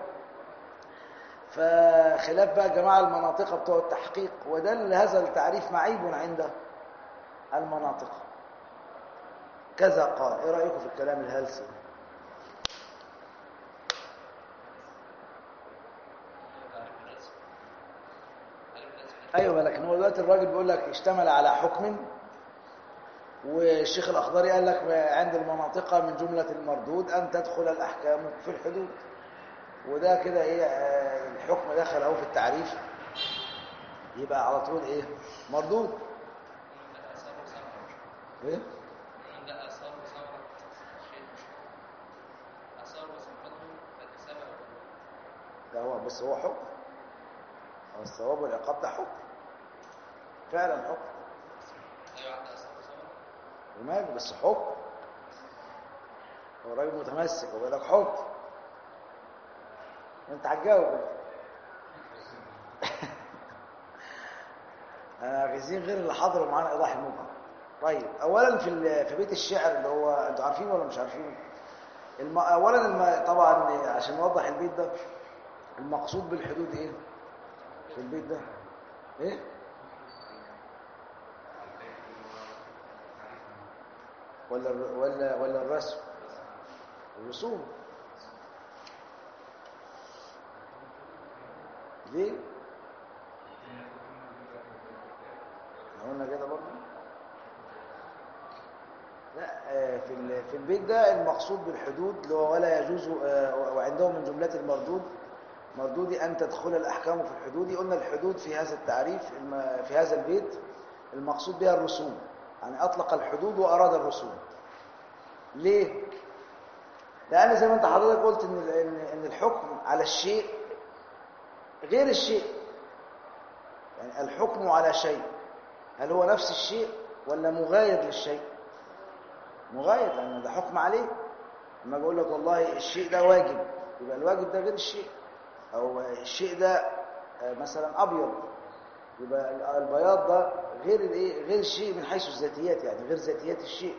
فخلاف بقى الجماعه المناطق بتوع التحقيق ودل هذا التعريف معيب عند المناطق كذا قال ايه رايكم في الكلام الهلسي تعريف الرسم تعريف الرسم ايوه لكن هو دلوقتي الراجل بيقول لك اشتمل على حكم والشيخ الاخضري قال لك عند المناطق من جمله المردود ان تدخل الاحكام في الحدود وده كده ايه آه، الحكم دخل اهو في التعريف يبقى على طول ايه مردود من ده آثار وثمرة ايه من ده آثار وثمرة شيء آثار وثمرته فالإسابة ده هو بس هو حكم هو الثواب والعقاب ده حكم فعلا حكم أيوة عندها آثار وثمرة وماله بس حكم هو راجل متمسك هو بيقول لك حكم وانت هتجاوب انا عايزين غير اللي حضروا معانا ايضاح المبهم طيب اولا في ال- في بيت الشعر اللي هو انتوا عارفينه ولا مش عارفينه الم... اولا الم... طبعا عشان نوضح البيت ده المقصود بالحدود ايه في البيت ده ايه ولا الر- ولا ولا الرسم الرسوم ليه إحنا قلنا كده برضه لا آه، في ال- في البيت ده المقصود بالحدود اللي هو ولا يجوز آه، وعندهم من جملة المردود مردود أن تدخل الأحكام في الحدود قلنا الحدود في هذا التعريف الم- في هذا البيت المقصود بها الرسوم يعني أطلق الحدود وأراد الرسوم ليه؟ لأن زي ما أنت حضرتك قلت إن إن- إن الحكم على الشيء غير الشيء يعني الحكم على شيء هل هو نفس الشيء ولا مغاير للشيء مغاير لأن ده حكم عليه لما بقول لك والله الشيء ده واجب يبقى الواجب ده غير الشيء أو الشيء ده آه، مثلا أبيض يبقى البياض ده غير الايه غير الشيء من حيث الذاتيات يعني غير ذاتيات الشيء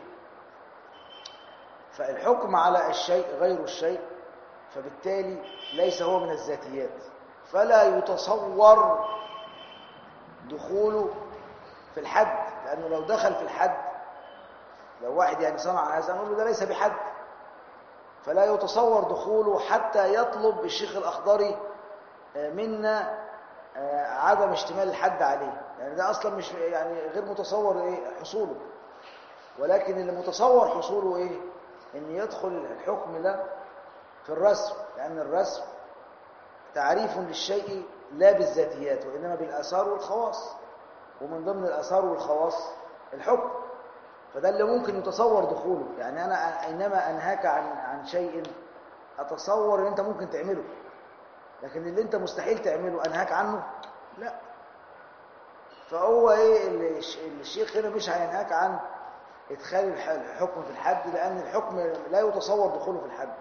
فالحكم على الشيء غير الشيء فبالتالي ليس هو من الذاتيات فلا يتصور دخوله في الحد لأنه لو دخل في الحد لو واحد يعني صنع هذا نقول له ده ليس بحد فلا يتصور دخوله حتى يطلب الشيخ الأخضري آه، منا آه، عدم اشتمال الحد عليه يعني ده اصلا مش يعني غير متصور ايه حصوله ولكن اللي متصور حصوله ايه ان يدخل الحكم ده في الرسم لان الرسم تعريف للشيء لا بالذاتيات وانما بالاثار والخواص ومن ضمن الاثار والخواص الحكم فده اللي ممكن يتصور دخوله يعني انا انما انهاك عن عن شيء اتصور ان انت ممكن تعمله لكن اللي انت مستحيل تعمله انهاك عنه لا فهو ايه اللي الش- اللي الشيخ هنا مش هينهاك عن ادخال الح- الحكم في الحد لان الحكم لا يتصور دخوله في الحد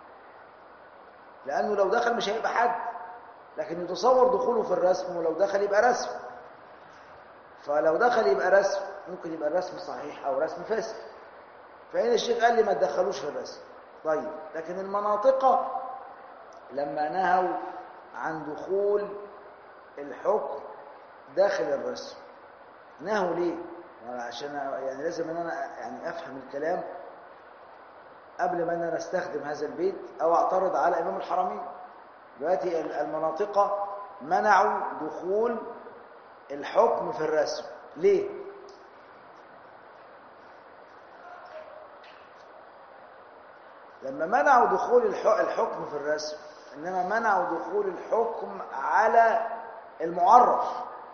لانه لو دخل مش هيبقى حد لكن يتصور دخوله في الرسم ولو دخل يبقى رسم فلو دخل يبقى رسم ممكن يبقى الرسم صحيح او رسم فاسد فهنا الشيخ قال لي ما تدخلوش في الرسم طيب لكن المناطق لما نهوا عن دخول الحكم داخل الرسم نهوا ليه عشان يعني لازم ان انا يعني افهم الكلام قبل ما انا استخدم هذا البيت او اعترض على امام الحرمين دلوقتي المناطق منعوا دخول الحكم في الرسم ليه لما منعوا دخول الح- الحكم في الرسم انما منعوا دخول الحكم على المعرف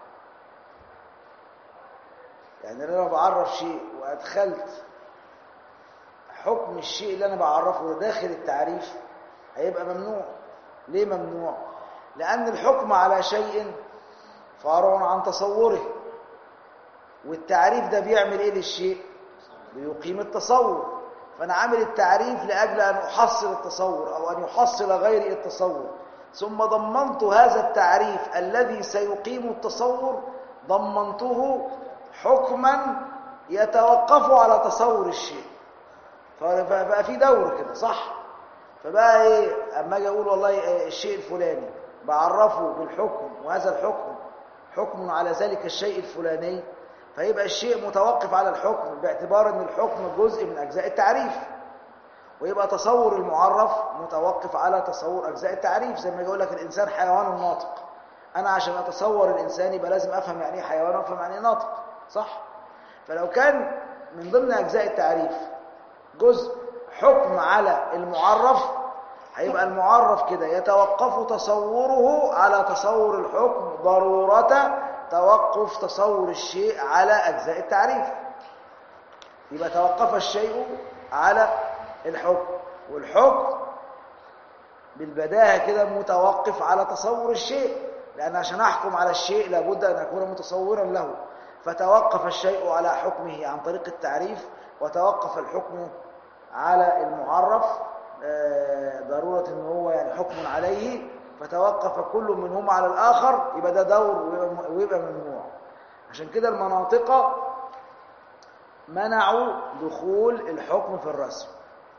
يعني انا لما بعرف شيء وادخلت حكم الشيء اللي انا بعرفه ده داخل التعريف هيبقى ممنوع ليه ممنوع لان الحكم على شيء فرع عن تصوره والتعريف ده بيعمل ايه للشيء بيقيم التصور فانا عامل التعريف لاجل ان احصل التصور او ان يحصل غيري التصور ثم ضمنت هذا التعريف الذي سيقيم التصور ضمنته حكما يتوقف على تصور الشيء فبقى في دور كده صح فبقى ايه اما اجي اقول والله إيه الشيء الفلاني بعرفه بالحكم وهذا الحكم حكم على ذلك الشيء الفلاني فيبقى الشيء متوقف على الحكم باعتبار ان الحكم جزء من اجزاء التعريف ويبقى تصور المعرف متوقف على تصور اجزاء التعريف زي ما يقول لك الانسان حيوان ناطق انا عشان اتصور الانسان يبقى لازم افهم يعني ايه حيوان وافهم يعني ايه ناطق صح فلو كان من ضمن اجزاء التعريف جزء حكم على المعرف هيبقى المعرف كده يتوقف تصوره على تصور الحكم ضرورة توقف تصور الشيء على أجزاء التعريف يبقى توقف الشيء على الحكم والحكم بالبداهة كده متوقف على تصور الشيء لأن عشان أحكم على الشيء لابد أن أكون متصورا له فتوقف الشيء على حكمه عن طريق التعريف وتوقف الحكم على المعرف آه، ضرورة ان هو يعني حكم عليه فتوقف كل منهما على الآخر يبقى ده دور ويبقى- ويبقى ممنوع عشان كده المناطق منعوا دخول الحكم في الرسم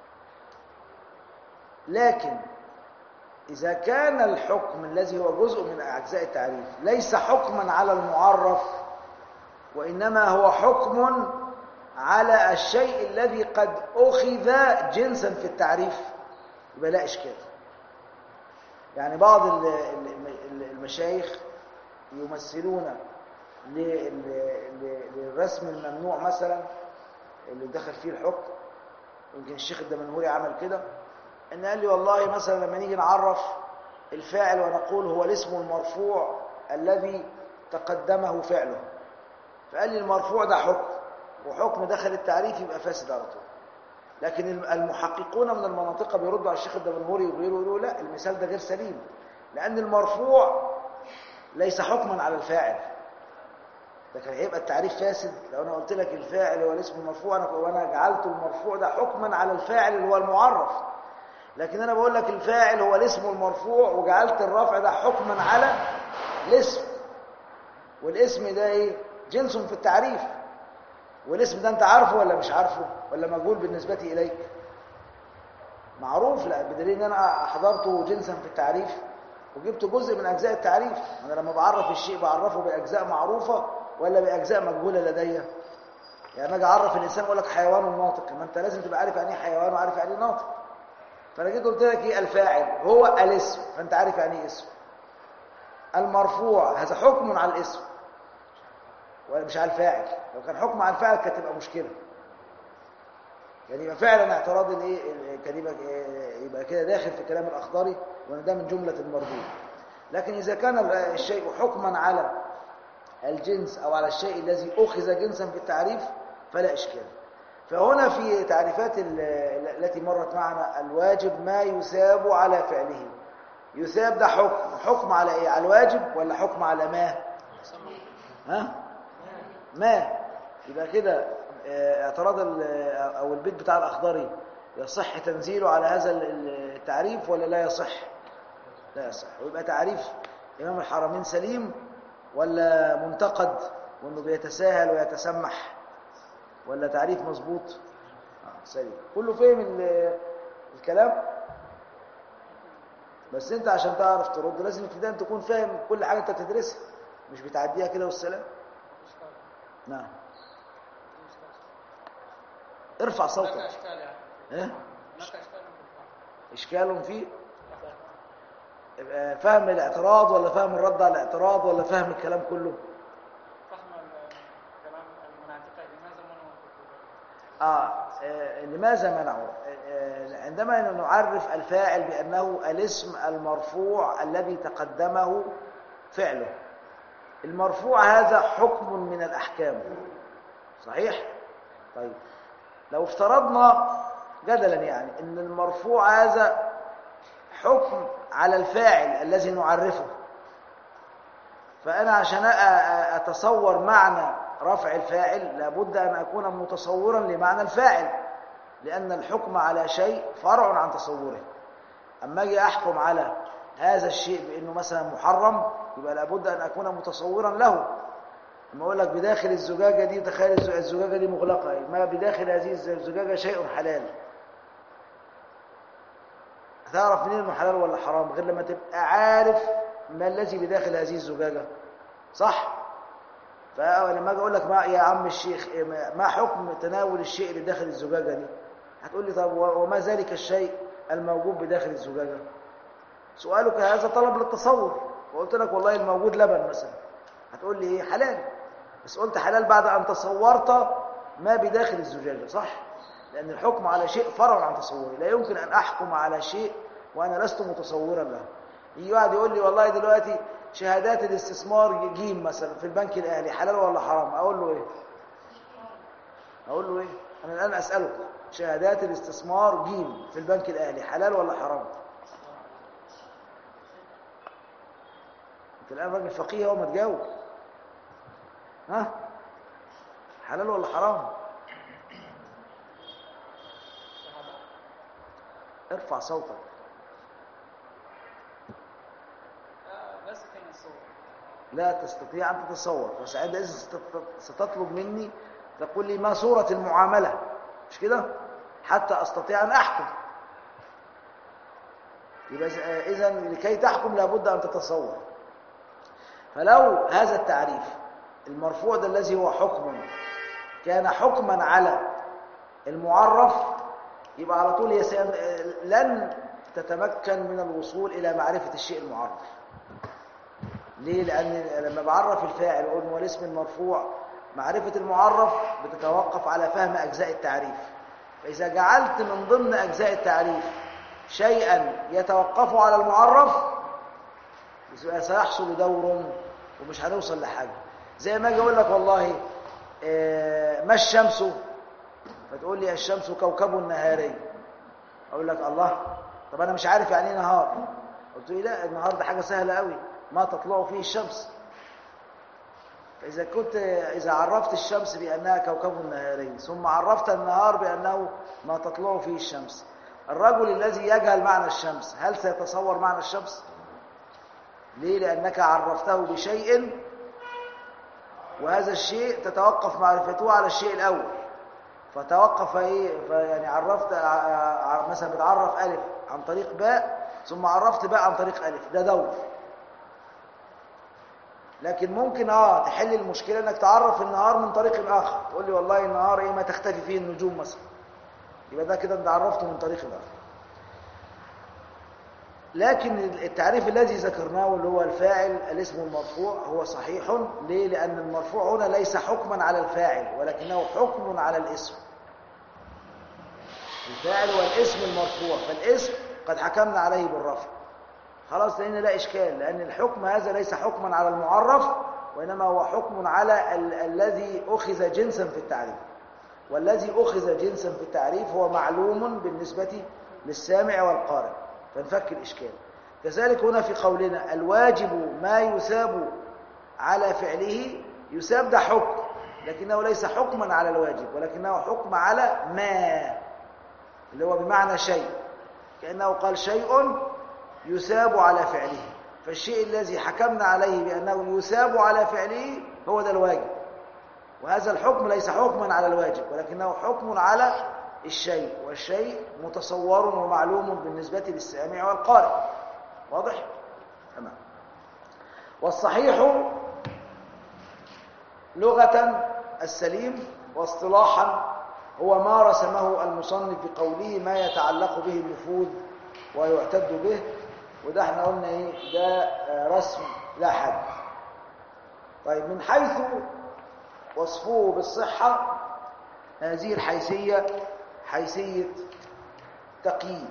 لكن إذا كان الحكم الذي هو جزء من أجزاء التعريف ليس حكما على المعرف وإنما هو حكم على الشيء الذي قد أخذ جنسا في التعريف يبقى لا إشكال يعني بعض ال- ال- ال- المشايخ يمثلون لل- ل- للرسم الممنوع مثلا اللي دخل فيه الحكم يمكن الشيخ الدمنهوري عمل كده ان قال لي والله مثلا لما نيجي نعرف الفاعل ونقول هو الاسم المرفوع الذي تقدمه فعله فقال لي المرفوع ده حكم وحكم دخل التعريف يبقى فاسد على طول لكن الم- المحققون من المناطق بيردوا على الشيخ الدمنهوري وغيره يقولوا لا المثال ده غير سليم لأن المرفوع ليس حكما على الفاعل لكن هيبقى التعريف فاسد لو انا قلت لك الفاعل هو الاسم المرفوع انا وانا جعلت المرفوع ده حكما على الفاعل اللي هو المعرف لكن انا بقول لك الفاعل هو الاسم المرفوع وجعلت الرفع ده حكما على الاسم والاسم ده ايه جنس في التعريف والاسم ده انت عارفه ولا مش عارفه ولا مجهول بالنسبه اليك معروف لا بدليل ان انا حضرته جنسا في التعريف وجبت جزء من اجزاء التعريف انا لما بعرف الشيء بعرفه باجزاء معروفه ولا باجزاء مجهوله لدي يعني اجي اعرف الانسان اقول لك حيوان ناطق ما انت لازم تبقى عارف يعني ايه حيوان وعارف يعني ايه ناطق فانا جيت قلت لك ايه الفاعل هو الاسم فانت عارف يعني ايه اسم المرفوع هذا حكم على الاسم ولا مش على الفاعل لو كان حكم على الفاعل كانت تبقى مشكله يعني يبقى فعلا اعتراض الايه كان يبقى يبقى كده داخل في كلام الاخضري وان ده من جمله المردود لكن اذا كان الشيء حكما على الجنس او على الشيء الذي اخذ جنسا في التعريف فلا اشكال فهنا في تعريفات ال- التي مرت معنا الواجب ما يثاب على فعله يثاب ده حكم حكم على ايه على الواجب ولا حكم على ما ها ما يبقى كده آه، اعتراض ال- او البيت بتاع الاخضري يصح تنزيله على هذا ال- التعريف ولا لا يصح لا يصح ويبقى تعريف امام الحرمين سليم ولا منتقد وانه بيتساهل ويتسمح ولا تعريف مظبوط آه سليم كله فهم ال- الكلام بس انت عشان تعرف ترد لازم ابتداء تكون فاهم كل حاجه انت بتدرسها مش بتعديها كده والسلام نعم ارفع هناك صوتك اشكال يعني ايه هناك اشكال في الفهم. اشكال فيه يبقى فهم الاعتراض ولا فهم الرد على الاعتراض ولا فهم الكلام كله فهم الكلام المناطق لماذا منعوا آه آه، لماذا منعوا آه، آه، عندما نعرف الفاعل بأنه الاسم المرفوع الذي تقدمه فعله المرفوع هذا حكم من الأحكام صحيح؟ طيب لو افترضنا جدلا يعني ان المرفوع هذا حكم على الفاعل الذي نعرفه فأنا عشان أ- أ- أتصور معنى رفع الفاعل لابد أن أكون متصورا لمعنى الفاعل لأن الحكم على شيء فرع عن تصوره أما أجي أحكم على هذا الشيء بأنه مثلا محرم يبقى لابد أن أكون متصورا له لما أقول لك بداخل الزجاجة دي تخيل الز- الزجاجة دي مغلقة ما بداخل هذه الز- الزجاجة شيء حلال هتعرف منين انه حلال ولا حرام غير لما تبقى عارف ما الذي بداخل هذه الزجاجة صح فلما اجي اقول لك ما يا عم الشيخ إيه ما- ما حكم تناول الشيء اللي داخل الزجاجة دي هتقول لي طب و- وما ذلك الشيء الموجود بداخل الزجاجة سؤالك هذا طلب للتصور وقلت لك والله الموجود لبن مثلا هتقول لي ايه حلال بس قلت حلال بعد ان تصورت ما بداخل الزجاجة صح لأن الحكم على شيء فرع عن تصوري لا يمكن أن أحكم على شيء وأنا لست متصورا له يجي واحد يقول لي والله دلوقتي شهادات الاستثمار جيم مثلا في البنك الأهلي حلال ولا حرام أقول له إيه أقول له إيه أنا الآن أسألك شهادات الاستثمار جيم في البنك الأهلي حلال ولا حرام أنت الآن راجل فقيه أهو ما تجاوب ها حلال ولا حرام ارفع صوتك آه، بس كان الصور لا تستطيع أن تتصور بس عندئذ ست- ستطلب مني تقول لي ما صورة المعاملة مش كده حتى أستطيع أن أحكم يبقى إذا لكي تحكم لابد أن تتصور فلو هذا التعريف المرفوع ده الذي هو حكم كان حكما على المعرف يبقى على طول يسأل لن تتمكن من الوصول إلى معرفة الشيء المعرف ليه؟ لأن لما بعرف الفاعل وأقول هو الاسم المرفوع معرفة المعرف بتتوقف على فهم أجزاء التعريف فإذا جعلت من ضمن أجزاء التعريف شيئا يتوقف على المعرف يبقى سيحصل دور ومش هنوصل لحاجة زي ما أجي أقول لك والله آه، ما الشمس فتقول لي الشمس كوكب نهاري أقول لك الله طب أنا مش عارف يعني إيه نهار قلت لي لا النهار ده حاجة سهلة قوي ما تطلع فيه الشمس فإذا كنت إذا عرفت الشمس بأنها كوكب نهاري ثم عرفت النهار بأنه ما تطلع فيه الشمس الرجل الذي يجهل معنى الشمس هل سيتصور معنى الشمس؟ ليه؟ لأنك عرفته بشيء وهذا الشيء تتوقف معرفته على الشيء الأول فتوقف ايه يعني عرفت ع- ع- مثلا بتعرف ألف عن طريق باء ثم عرفت باء عن طريق ألف ده دور لكن ممكن اه تحل المشكلة انك تعرف النهار من طريق آخر تقول لي والله النهار ايه ما تختفي فيه النجوم مثلا يبقى ده كده انت عرفته من طريق آخر لكن التعريف الذي ذكرناه اللي هو الفاعل الاسم المرفوع هو صحيح ليه؟ لأن المرفوع هنا ليس حكما على الفاعل ولكنه حكم على الاسم الفاعل هو الاسم المرفوع فالاسم قد حكمنا عليه بالرفع خلاص لأن لا إشكال لأن الحكم هذا ليس حكما على المعرف وإنما هو حكم على ال الذي أخذ جنسا في التعريف والذي أخذ جنسا في التعريف هو معلوم بالنسبة للسامع والقارئ فنفك الإشكال كذلك هنا في قولنا الواجب ما يثاب على فعله يثاب ده حكم لكنه ليس حكما على الواجب ولكنه حكم على ما اللي هو بمعنى شيء كأنه قال شيء يثاب على فعله فالشيء الذي حكمنا عليه بأنه يثاب على فعله هو ده الواجب وهذا الحكم ليس حكما على الواجب ولكنه حكم على الشيء والشيء متصور ومعلوم بالنسبة للسامع والقارئ واضح؟ تمام والصحيح لغة السليم واصطلاحا هو ما رسمه المصنف بقوله ما يتعلق به النفوذ ويعتد به وده احنا قلنا ايه ده رسم لا حد طيب من حيث وصفه بالصحة هذه الحيثية حيثية تقييد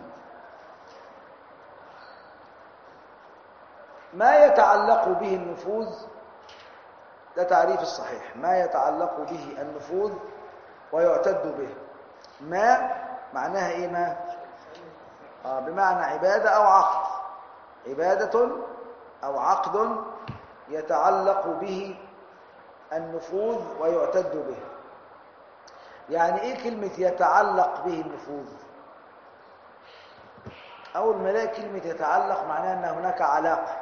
ما يتعلق به النفوذ ده تعريف الصحيح ما يتعلق به النفوذ ويعتد به ما معناها ايه ما آه بمعنى عبادة او عقد عبادة او عقد يتعلق به النفوذ ويعتد به يعني ايه كلمة يتعلق به النفوذ اول ما الاقي كلمة يتعلق معناها ان هناك علاقة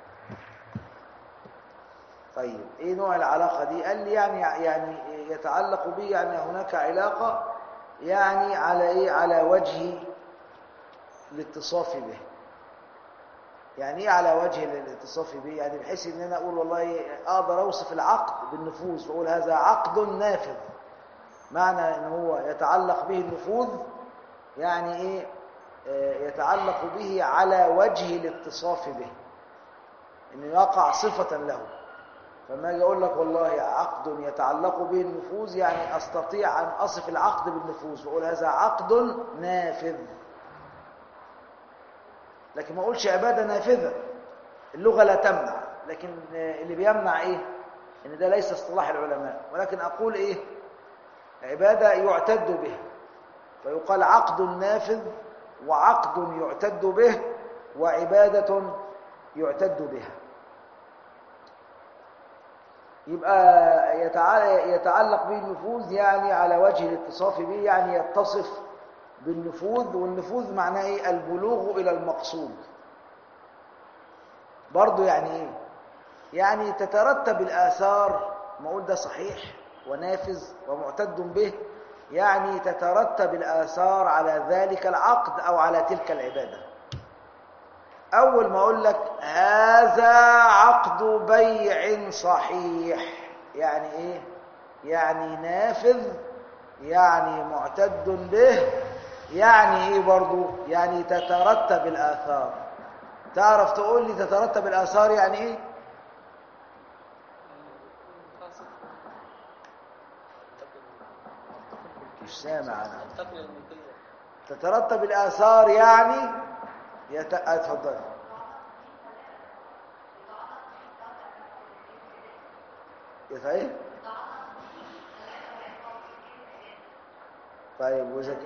طيب ايه نوع العلاقة دي قال لي يعني يعني يتعلق به يعني هناك علاقة يعني على ايه على وجه الاتصاف به يعني ايه على وجه الاتصاف به يعني بحيث ان انا اقول والله اقدر اوصف العقد بالنفوذ واقول هذا عقد نافذ معنى ان هو يتعلق به النفوذ يعني ايه آه يتعلق به على وجه الاتصاف به انه يقع صفة له فما اجي اقول لك والله عقد يتعلق به النفوذ يعني استطيع ان اصف العقد بالنفوذ واقول هذا عقد نافذ لكن ما اقولش عباده نافذه اللغه لا تمنع لكن اللي بيمنع ايه ان ده ليس اصطلاح العلماء ولكن اقول ايه عباده يعتد به فيقال عقد نافذ وعقد يعتد به وعباده يعتد بها يبقى يتعلق به النفوذ يعني على وجه الاتصاف به يعني يتصف بالنفوذ والنفوذ معناه ايه البلوغ الى المقصود برضه يعني ايه يعني تترتب الاثار ما اقول ده صحيح ونافذ ومعتد به يعني تترتب الاثار على ذلك العقد او على تلك العباده اول ما اقول لك هذا عقد بيع صحيح يعني ايه يعني نافذ يعني معتد به يعني ايه برضو يعني تترتب الاثار تعرف تقول لي تترتب الاثار يعني ايه مش سامع انا تترتب الاثار يعني يت... اتفضل يت ايه طيب وإذا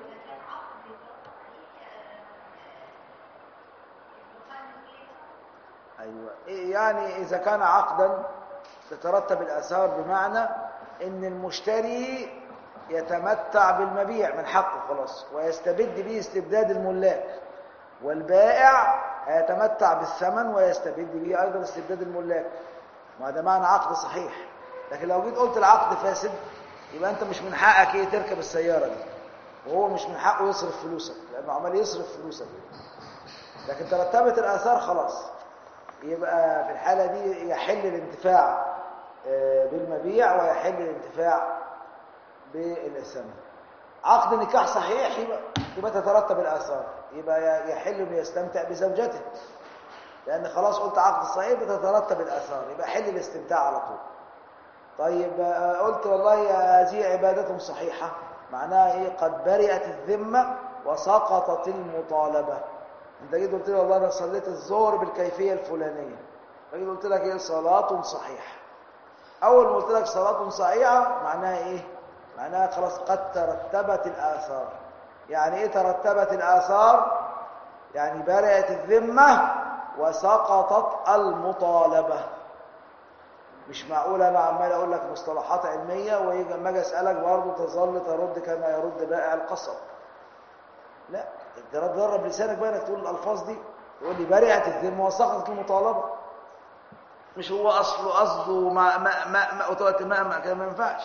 أيوة يعني إذا كان عقدا تترتب الآثار بمعنى إن المشتري يتمتع بالمبيع من حقه خلاص ويستبد به استبداد الملاك والبائع يتمتع بالثمن ويستبد به أيضا استبداد الملاك وهذا معنى عقد صحيح لكن لو جيت قلت العقد فاسد يبقى أنت مش من حقك إيه تركب السيارة دي وهو مش من حقه يصرف فلوسك لأنه عمال يصرف فلوسك لكن ترتبت الآثار خلاص يبقى في الحالة دي يحل الانتفاع بالمبيع ويحل الانتفاع بالثمن عقد نكاح صحيح يبقى, يبقى تترتب الآثار يبقى يحل أن يستمتع بزوجته لأن خلاص قلت عقد صحيح بتترتب الآثار يبقى حل الاستمتاع على طول طيب آه، قلت والله هذه عبادة صحيحة معناها إيه قد برئت الذمة وسقطت المطالبة انت جيت قلت لي والله انا صليت الظهر بالكيفيه الفلانيه فجيت قلت لك ايه صلاه صحيحه اول ما قلت لك صلاه صحيحه معناها ايه معناها خلاص قد ترتبت الاثار يعني ايه ترتبت الاثار يعني برئت الذمه وسقطت المطالبه مش معقول انا عمال اقول لك مصطلحات علميه ويجي اما اجي اسالك برضه تظل ترد كما يرد بائع القصب لا انت تدرب لسانك بقى انك تقول الالفاظ دي تقول لي برئت الذمه وسقطت المطالبه مش هو اصله قصده ما ما ما ما وتقعد ما ما كده ما ينفعش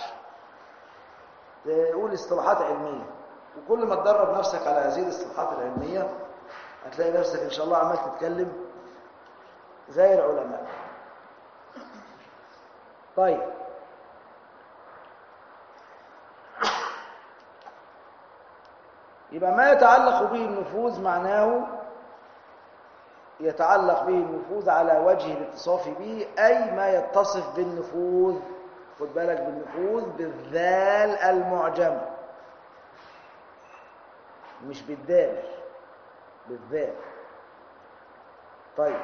تقول اصطلاحات علميه وكل ما تدرب نفسك على هذه الاصطلاحات العلميه هتلاقي نفسك ان شاء الله عمال تتكلم زي العلماء طيب يبقى ما يتعلق به النفوذ معناه يتعلق به النفوذ على وجه الاتصاف به أي ما يتصف بالنفوذ خد بالك بالنفوذ بالذال المعجم مش بالدال بالذال طيب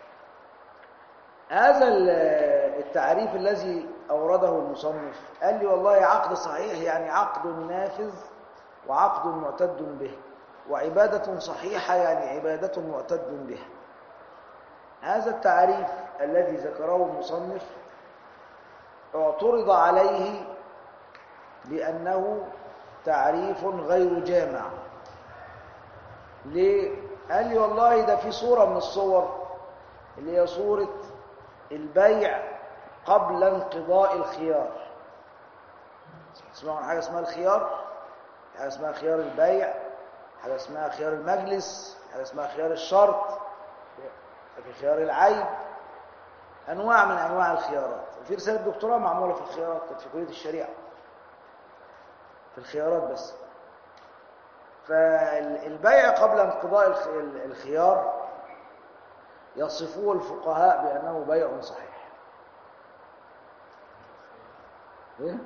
هذا التعريف الذي أورده المصنف قال لي والله عقد صحيح يعني عقد نافذ وعقد معتد به وعبادة صحيحة يعني عبادة معتد بها هذا التعريف الذي ذكره المصنف اعترض عليه بأنه تعريف غير جامع ليه؟ قال لي والله ده في صورة من الصور اللي هي صورة البيع قبل انقضاء الخيار تسمعوا عن حاجة اسمها الخيار حاجة اسمها خيار البيع حاجة اسمها خيار المجلس حاجة اسمها خيار الشرط حاجة خيار العيب أنواع من أنواع الخيارات وفي رسالة دكتوراه معمولة في الخيارات كانت في كلية الشريعة في الخيارات بس فالبيع قبل انقضاء الخيار يصفوه الفقهاء بأنه بيع صحيح ايه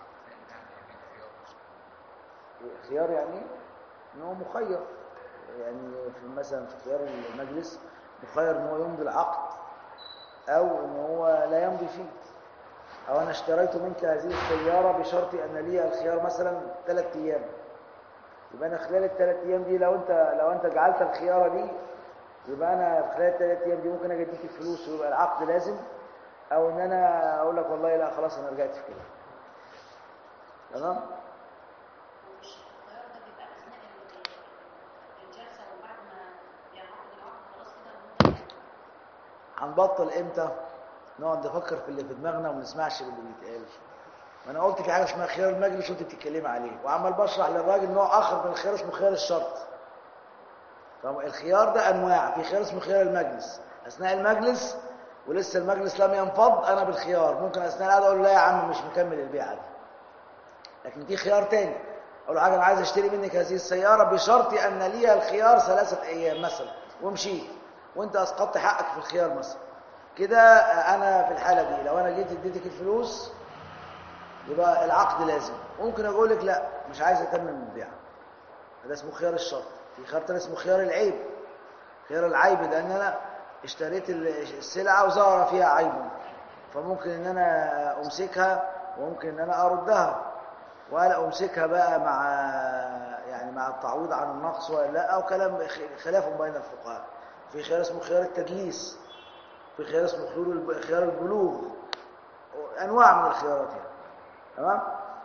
خيار يعني ان هو مخير يعني في مثلا في خيار المجلس مخير ان هو يمضي العقد او ان هو لا يمضي فيه او انا اشتريت منك هذه السياره بشرط ان لي الخيار مثلا ثلاث ايام يبقى انا خلال الثلاث ايام دي لو انت لو انت جعلت الخياره دي يبقى انا في خلال الثلاث ايام دي ممكن اجي اديك الفلوس ويبقى العقد لازم او ان انا اقول لك والله لا خلاص انا رجعت في كده تمام الخيار ده بيبقى اثناء الجلسه وبعد ما يعقد العقد خلاص كده المده هنبطل امتى نقعد نفكر في اللي في دماغنا وما نسمعش اللي بيتقال ما انا قلت في حاجه اسمها خيار المجلس وانت بتتكلمي عليه وعمال بشرح للراجل نوع اخر من الخيار اسمه خيار الشرط فالخيار ده انواع في خيار اسمه خيار المجلس اثناء المجلس ولسه المجلس لم ينفض انا بالخيار ممكن اثناء القعده اقول له لا يا عم مش مكمل البيعه دي لكن في خيار تاني اقول له حاجه انا عايز اشتري منك هذه السياره بشرط ان لي الخيار ثلاثه ايام مثلا ومشيت وانت اسقطت حقك في الخيار مثلا كده انا في الحاله دي لو انا جيت اديتك الفلوس يبقى العقد لازم ممكن اقول لك لا مش عايز اتمم البيع ده اسمه خيار الشرط في خيار تاني اسمه خيار العيب خيار العيب ده ان انا اشتريت السلعه وظهر فيها عيب فممكن ان انا امسكها وممكن ان انا اردها ولا امسكها بقى مع يعني مع التعويض عن النقص ولا لا او كلام خلاف بين الفقهاء في خيار اسمه خيار التدليس في خيار اسمه خيار البلوغ انواع من الخيارات يعني تمام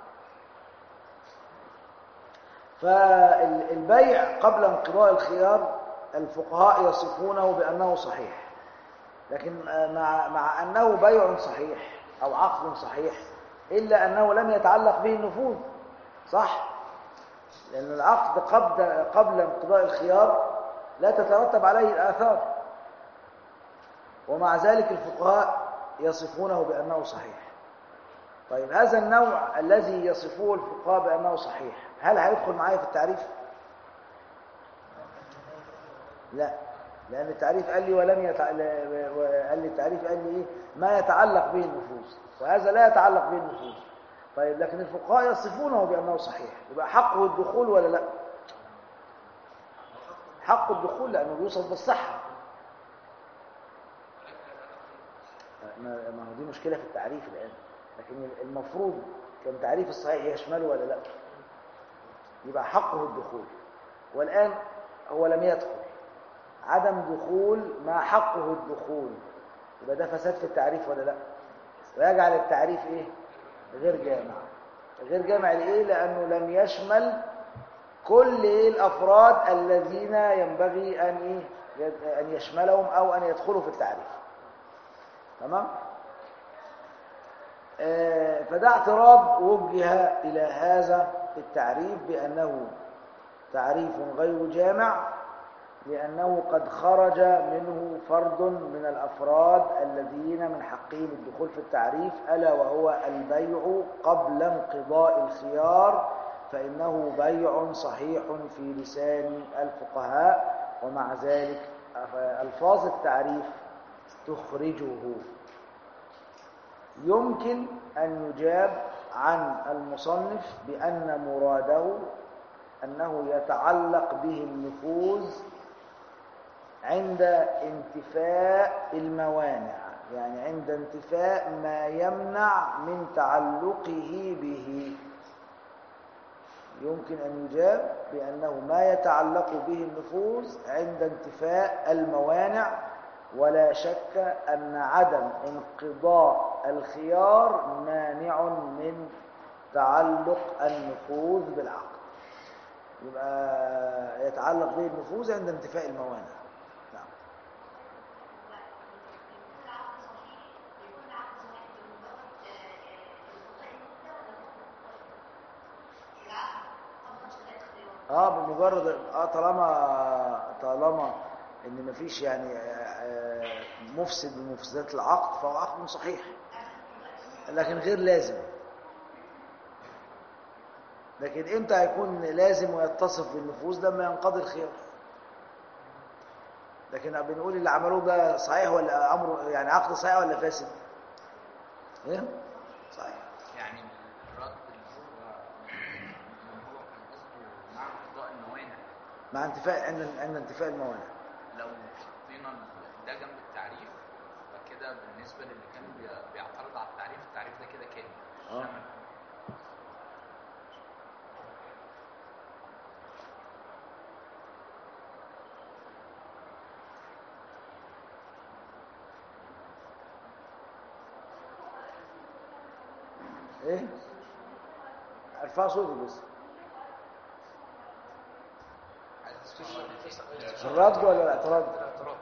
فالبيع قبل انقضاء الخيار الفقهاء يصفونه بانه صحيح لكن مع مع انه بيع صحيح او عقد صحيح الا انه لم يتعلق به النفوذ صح لان العقد قبل قبل انقضاء الخيار لا تترتب عليه الاثار ومع ذلك الفقهاء يصفونه بانه صحيح طيب هذا النوع الذي يصفه الفقهاء بأنه صحيح هل هيدخل معايا في التعريف؟ لا لأن التعريف قال لي ولم يتع... قال لي التعريف قال لي إيه؟ ما يتعلق به النفوذ وهذا لا يتعلق به النفوذ طيب لكن الفقهاء يصفونه بأنه صحيح يبقى حقه الدخول ولا لا؟ حق الدخول لأنه بيوصف بالصحة ما ما هو دي مشكلة في التعريف الآن لكن المفروض كان تعريف الصحيح يشمله ولا لا يبقى حقه الدخول والآن هو لم يدخل عدم دخول ما حقه الدخول يبقى ده فساد في التعريف ولا لا ويجعل التعريف ايه غير جامع غير جامع لإيه لأنه لم يشمل كل إيه الأفراد الذين ينبغي أن إيه أن يشملهم أو أن يدخلوا في التعريف تمام آه، فده اعتراض وجه إلى هذا التعريف بأنه تعريف غير جامع لأنه قد خرج منه فرد من الأفراد الذين من حقهم الدخول في التعريف ألا وهو البيع قبل انقضاء الخيار فإنه بيع صحيح في لسان الفقهاء ومع ذلك ألفاظ التعريف تخرجه يمكن أن يجاب عن المصنف بأن مراده أنه يتعلق به النفوذ عند انتفاء الموانع يعني عند انتفاء ما يمنع من تعلقه به يمكن أن يجاب بأنه ما يتعلق به النفوذ عند انتفاء الموانع ولا شك أن عدم انقضاء الخيار مانع من تعلق النفوذ بالعقد يبقى يتعلق به النفوذ عند انتفاء الموانع نعم يكون العقد صحيح يكون العقد صحيح بمجرد العقد طبعا شهادة اختيار اه بمجرد اه طالما طالما ان مفيش يعني آه، آه، مفسد من مفسدات العقد فهو عقد صحيح لكن غير لازم لكن امتى هيكون لازم ويتصف بالنفوذ لما ينقضي الخيار لكن بنقول اللي عملوه ده صحيح ولا امره يعني عقد صحيح ولا فاسد ايه صحيح يعني الرد اللي هو اللي هو كان قصده مع انقضاء الموانع مع انتفاء عند عند انتفاء الموانع لو حطينا ده جنب التعريف فكده بالنسبه للي كان بي- بيعترض على التعريف التعريف ده كده كامل آه. شمل. ايه ارفع صوتك بس عايز تسمع ولا إيه؟ الرد ولا الاعتراض الاعتراض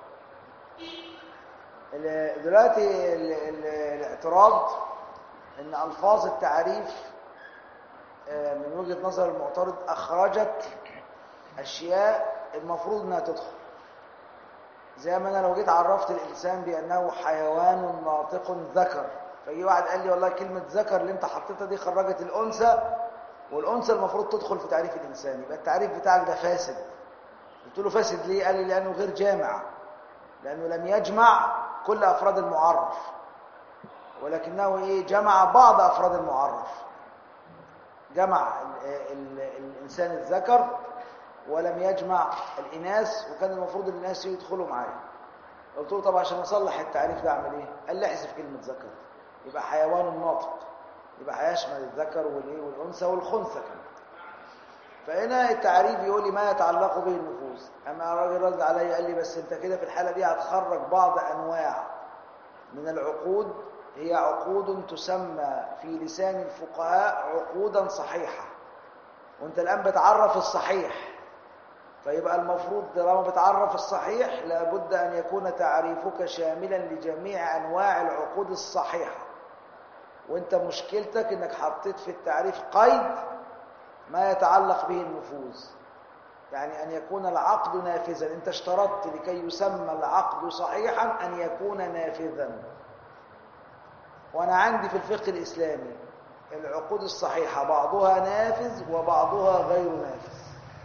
ال- دلوقتي ال- ال- الاعتراض ان الفاظ التعريف آه، من وجهة نظر المعترض اخرجت اشياء المفروض انها تدخل زي ما انا لو جيت عرفت الانسان بانه حيوان ناطق ذكر فيجي واحد قال لي والله كلمة ذكر اللي انت حطيتها دي خرجت الانثى والانثى المفروض تدخل في تعريف الانسان يبقى التعريف بتاعك ده فاسد قلت له فاسد ليه قال لي لانه غير جامع لأنه لم يجمع كل أفراد المعرف ولكنه إيه جمع بعض أفراد المعرف جمع ال ال الإنسان الذكر ولم يجمع الإناث وكان المفروض الإناث يدخلوا معايا قلت له طب عشان أصلح التعريف ده أعمل إيه؟ قال لي احذف كلمة ذكر يبقى حيوان ناطق يبقى هيشمل الذكر والإيه والأنثى والخنثى كمان فهنا التعريف يقول لي ما يتعلق به النفوذ اما الراجل رد عليا قال لي بس انت كده في الحاله دي هتخرج بعض انواع من العقود هي عقود تسمى في لسان الفقهاء عقودا صحيحه وانت الان بتعرف الصحيح فيبقى المفروض طالما بتعرف الصحيح لابد ان يكون تعريفك شاملا لجميع انواع العقود الصحيحه وانت مشكلتك انك حطيت في التعريف قيد ما يتعلق به النفوذ يعني أن يكون العقد نافذا أنت اشترطت لكي يسمى العقد صحيحا أن يكون نافذا وأنا عندي في الفقه الإسلامي العقود الصحيحة بعضها نافذ وبعضها غير نافذ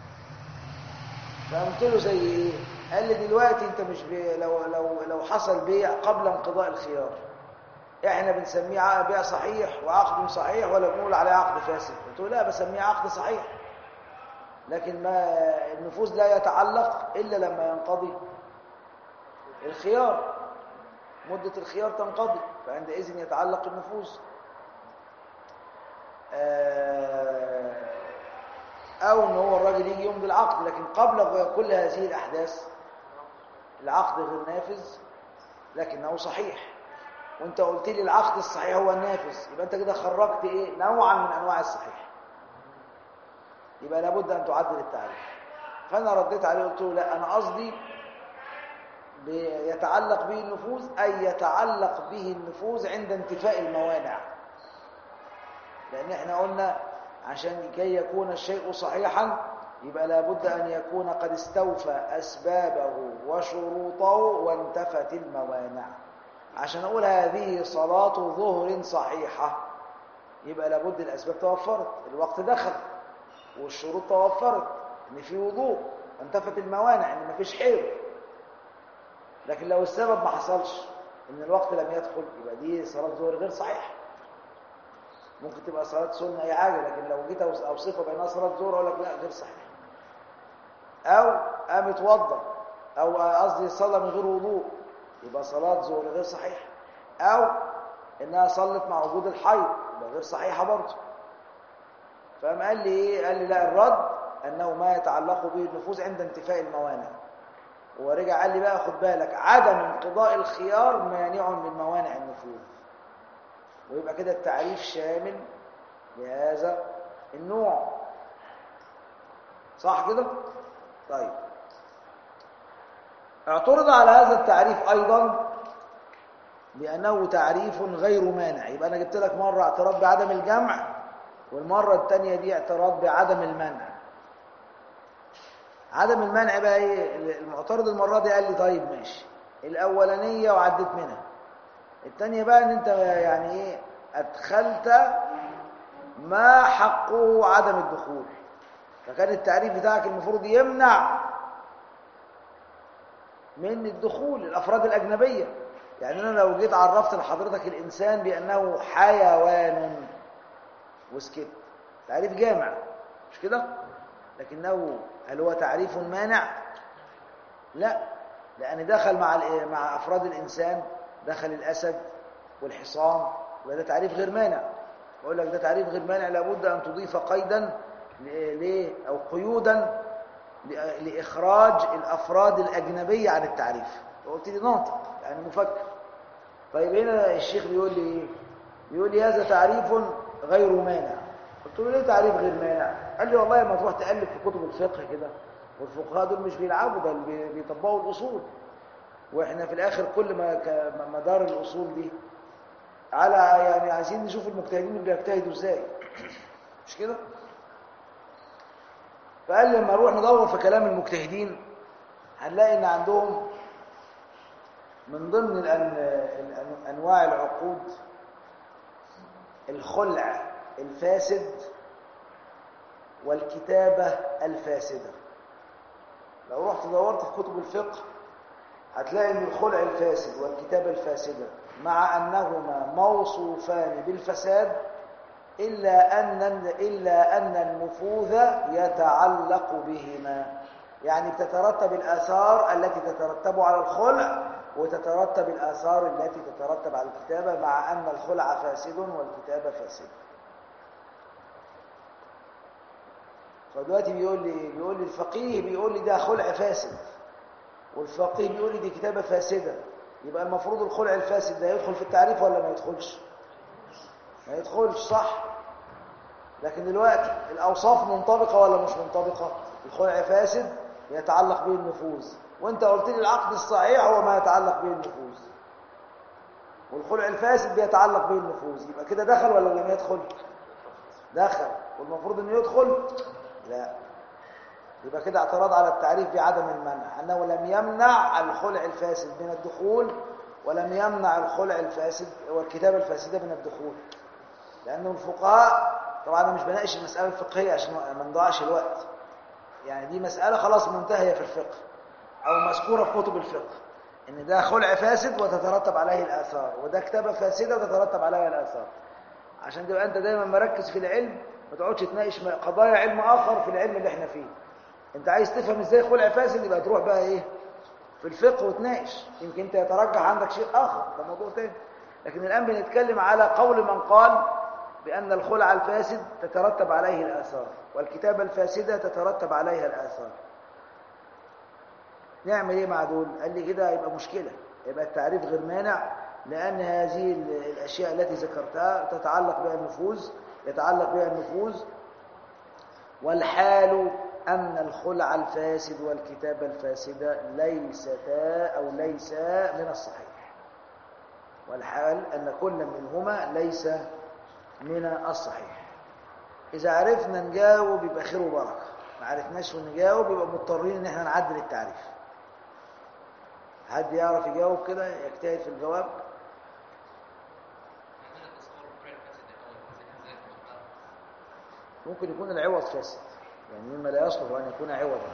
فقلت له زي ايه قال لي دلوقتي انت مش بي لو لو لو حصل بيع قبل انقضاء الخيار احنا بنسميه عقد بيع صحيح وعقد صحيح ولا بنقول عليه عقد فاسد قلت له لا بسميه عقد صحيح لكن ما النفوذ لا يتعلق الا لما ينقضي الخيار مدة الخيار تنقضي فعندئذ يتعلق النفوذ آه، او ان هو الراجل يجي يوم بالعقد لكن قبل كل هذه الاحداث العقد غير نافذ لكنه صحيح وانت قلت لي العقد الصحيح هو النافذ يبقى انت كده خرجت ايه نوعا من انواع الصحيح يبقى لابد ان تعدل التعريف فانا رديت عليه قلت له لا انا قصدي بي- يتعلق به النفوذ اي يتعلق به النفوذ عند انتفاء الموانع لان احنا قلنا عشان كي يكون الشيء صحيحا يبقى لابد ان يكون قد استوفى اسبابه وشروطه وانتفت الموانع عشان اقول هذه صلاه ظهر صحيحه يبقى لابد الاسباب توفرت الوقت دخل والشروط توفرت ان في وضوء انتفت الموانع ان مفيش حيض لكن لو السبب ما حصلش ان الوقت لم يدخل يبقى دي صلاه ظهر غير صحيحه ممكن تبقى صلاه سنه اي حاجه لكن لو جيت أوص- اوصفها بانها صلاه ظهر اقول لك لا غير صحيح او قام اتوضى او قصدي صلى من غير وضوء يبقى صلاه ظهر غير صحيحه او انها صلت مع وجود الحيض يبقى غير صحيحه برضه فقام قال لي ايه قال لي لا الرد انه ما يتعلق به النفوذ عند انتفاء الموانع ورجع قال لي بقى خد بالك عدم انقضاء الخيار مانع من موانع النفوذ ويبقى كده التعريف شامل لهذا النوع صح كده طيب اعترض على هذا التعريف ايضا بانه تعريف غير مانع يبقى انا جبت لك مره اعتراض بعدم الجمع والمره الثانيه دي اعتراض بعدم المنع عدم المنع بقى ايه المعترض المره دي قال لي طيب ماشي الاولانيه وعديت منها الثانيه بقى ان انت يعني ايه ادخلت ما حقه عدم الدخول فكان التعريف بتاعك المفروض يمنع من الدخول الافراد الاجنبيه يعني انا لو جيت عرفت لحضرتك الانسان بانه حيوان وسكت تعريف جامع مش كده لكنه هل هو تعريف مانع لا لان دخل مع الإيه؟ مع افراد الانسان دخل الاسد والحصان وده تعريف غير مانع بقول لك ده تعريف غير مانع لابد ان تضيف قيدا ليه او قيودا ل- لاخراج الافراد الاجنبيه عن التعريف قلت لي ناطق يعني مفكر طيب هنا الشيخ بيقول لي ايه بيقول لي هذا تعريف غير مانع قلت له ليه تعريف غير مانع قال لي والله لما تروح تقلب في كتب الفقه كده والفقهاء دول مش بيلعبوا ده بي- بيطبقوا الاصول واحنا في الاخر كل ما ك- مدار الاصول دي على يعني عايزين نشوف المجتهدين اللي بيجتهدوا ازاي مش كده فقال لي لما نروح ندور في كلام المجتهدين هنلاقي ان عندهم من ضمن الأن... الأن- انواع العقود الخلع الفاسد والكتابه الفاسده لو رحت دورت في كتب الفقه هتلاقي ان الخلع الفاسد والكتابه الفاسده مع انهما موصوفان بالفساد الا ان الا ان النفوذ يتعلق بهما يعني تترتب الاثار التي تترتب على الخلع وتترتب الاثار التي تترتب على الكتابه مع ان الخلع فاسد والكتابه فاسده فدلوقتي بيقول لي بيقول لي الفقيه بيقول لي ده خلع فاسد والفقيه بيقول لي دي كتابه فاسده يبقى المفروض الخلع الفاسد ده يدخل في التعريف ولا ما يدخلش ما يدخلش صح لكن دلوقتي الاوصاف منطبقه ولا مش منطبقه الخلع فاسد يتعلق به النفوذ وانت قلت لي العقد الصحيح هو ما يتعلق به النفوذ والخلع الفاسد بيتعلق به النفوذ يبقى كده دخل ولا لم يدخل دخل والمفروض انه يدخل لا يبقى كده اعتراض على التعريف بعدم المنع انه لم يمنع الخلع الفاسد من الدخول ولم يمنع الخلع الفاسد والكتابه الفاسده من الدخول لأنه الفقهاء طبعا أنا مش بناقش المسألة الفقهية عشان ما نضيعش الوقت يعني دي مسألة خلاص منتهية في الفقه أو مذكورة في كتب الفقه إن ده خلع فاسد وتترتب عليه الآثار وده كتابة فاسدة وتترتب عليها الآثار عشان تبقى أنت دايما مركز في العلم ما تقعدش تناقش قضايا علم آخر في العلم اللي احنا فيه أنت عايز تفهم إزاي خلع فاسد يبقى تروح بقى إيه في الفقه وتناقش يمكن أنت يترجح عندك شيء آخر ده موضوع تاني لكن الآن بنتكلم على قول من قال بأن الخلع الفاسد تترتب عليه الآثار والكتابة الفاسدة تترتب عليها الآثار نعمل ايه مع دول قال لي كده يبقى مشكلة يبقى التعريف غير مانع لأن هذه ال- الأشياء التي ذكرتها تتعلق بها النفوذ يتعلق بها النفوذ والحال أن الخلع الفاسد والكتابة الفاسدة ليستا أو ليسا من الصحيح والحال أن كل منهما ليس من الصحيح إذا عرفنا نجاوب يبقى خير وبركة ما عرفناش ونجاوب يبقى مضطرين إن احنا نعدل التعريف حد يعرف يجاوب كده يجتهد في الجواب عندنا تصور الفعل الفاسد الأول ازاي ازاي مش عارف ممكن يكون العوض فاسد يعني مما لا يصلح أن يكون عوضا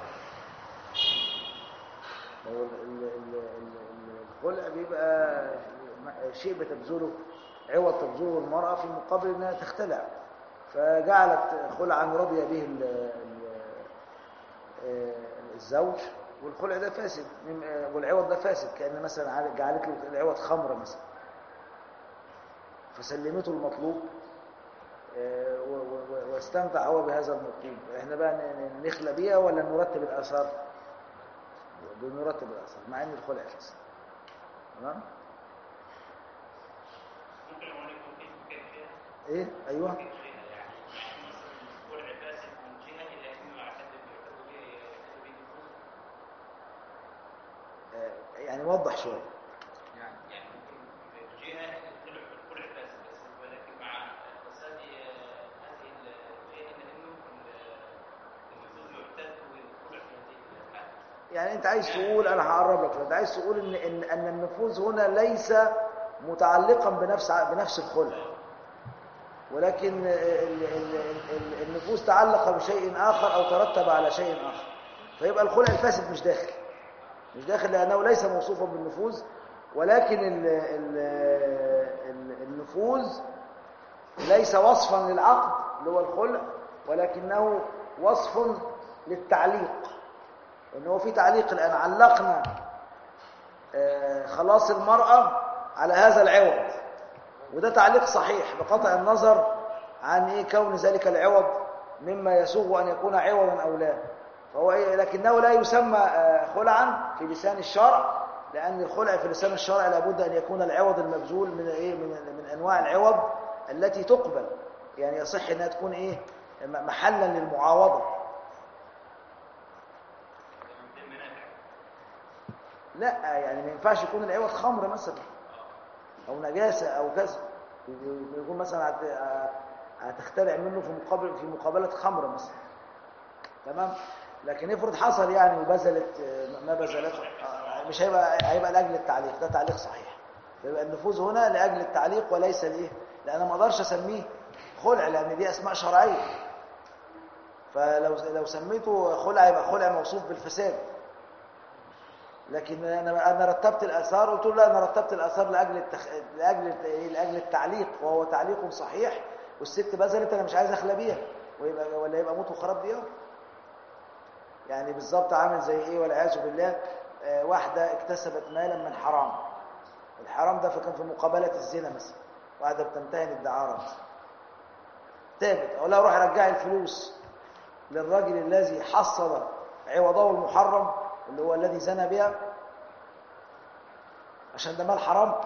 هو ال- ال- ال- ال- الخلع بيبقى م- شيء بتبذله عوض تبذله المرأة في مقابل أنها تختلع فجعلت خلعا رضي به ال- ال- آه، الزوج والخلع ده فاسد مم- آه، والعوض ده فاسد كأن مثلا عال- جعلت له العوض خمرة مثلا فسلمته المطلوب آه، و- و- و- واستمتع هو بهذا المطلوب احنا بقى ن- ن- نخلى بيها ولا نرتب الآثار بنرتب الآثار مع ان الخلع فاسد تمام ممكن اقول لكم في كيفيه ايه ايوه كيفيه يعني يعني مثلا الخلع فاسد من جهه الا انه يعتد يعتد به يعتد به النفوذ آه، يعني وضح شويه يعني يعني ممكن في جهه الخلع الخلع فاسد بس ولكن مع بس هذه هذه الجهه الا انه النفوذ يعتد بالخلع في هذه الحاله يعني انت عايز تقول انا هقرب لك انت عايز تقول ان ان ان النفوذ هنا ليس متعلقا بنفس ع- بنفس الخلع ولكن ال- ال- ال- النفوذ تعلق بشيء اخر او ترتب على شيء اخر فيبقى الخلع الفاسد مش داخل مش داخل لانه ليس موصوفا بالنفوذ ولكن ال ال ال النفوذ ليس وصفا للعقد اللي هو الخلع ولكنه وصف للتعليق ان هو في تعليق الان علقنا آه، خلاص المرأة على هذا العوض وده تعليق صحيح بقطع النظر عن ايه كون ذلك العوض مما يسوغ ان يكون عوضا او لا فهو إيه لكنه لا يسمى آه، خلعا في لسان الشرع لان الخلع في لسان الشرع لابد ان يكون العوض المبذول من ايه من من انواع العوض التي تقبل يعني يصح انها تكون ايه م- محلا للمعاوضه لا يعني ما ينفعش يكون العوض خمر مثلا او نجاسه او كذا يكون مثلا هت- هتختلع منه في مقابل في مقابله خمر مثلا تمام لكن افرض حصل يعني وبذلت ما بذلت مش هيبقى هيبقى لاجل التعليق ده تعليق صحيح يبقى النفوذ هنا لاجل التعليق وليس لايه لان أنا ما اقدرش اسميه خلع لان دي اسماء شرعيه فلو لو سميته خلع يبقى خلع موصوف بالفساد لكن انا انا رتبت الاثار قلت له لا انا رتبت الاثار لاجل التخ... لاجل الت- إيه؟ لاجل التعليق وهو تعليق صحيح والست بذلت انا مش عايز اخلى بيها ويبقى ولا يبقى موت وخراب ديار يعني بالظبط عامل زي ايه والعياذ بالله آه، واحده اكتسبت مالا من حرام الحرام ده فكان في مقابله الزنا مثلا واحده بتمتهن الدعاره مثلا تابت او لا روح رجعي الفلوس للراجل الذي حصل عوضه المحرم اللي هو الذي زنى بها عشان ده مال حرام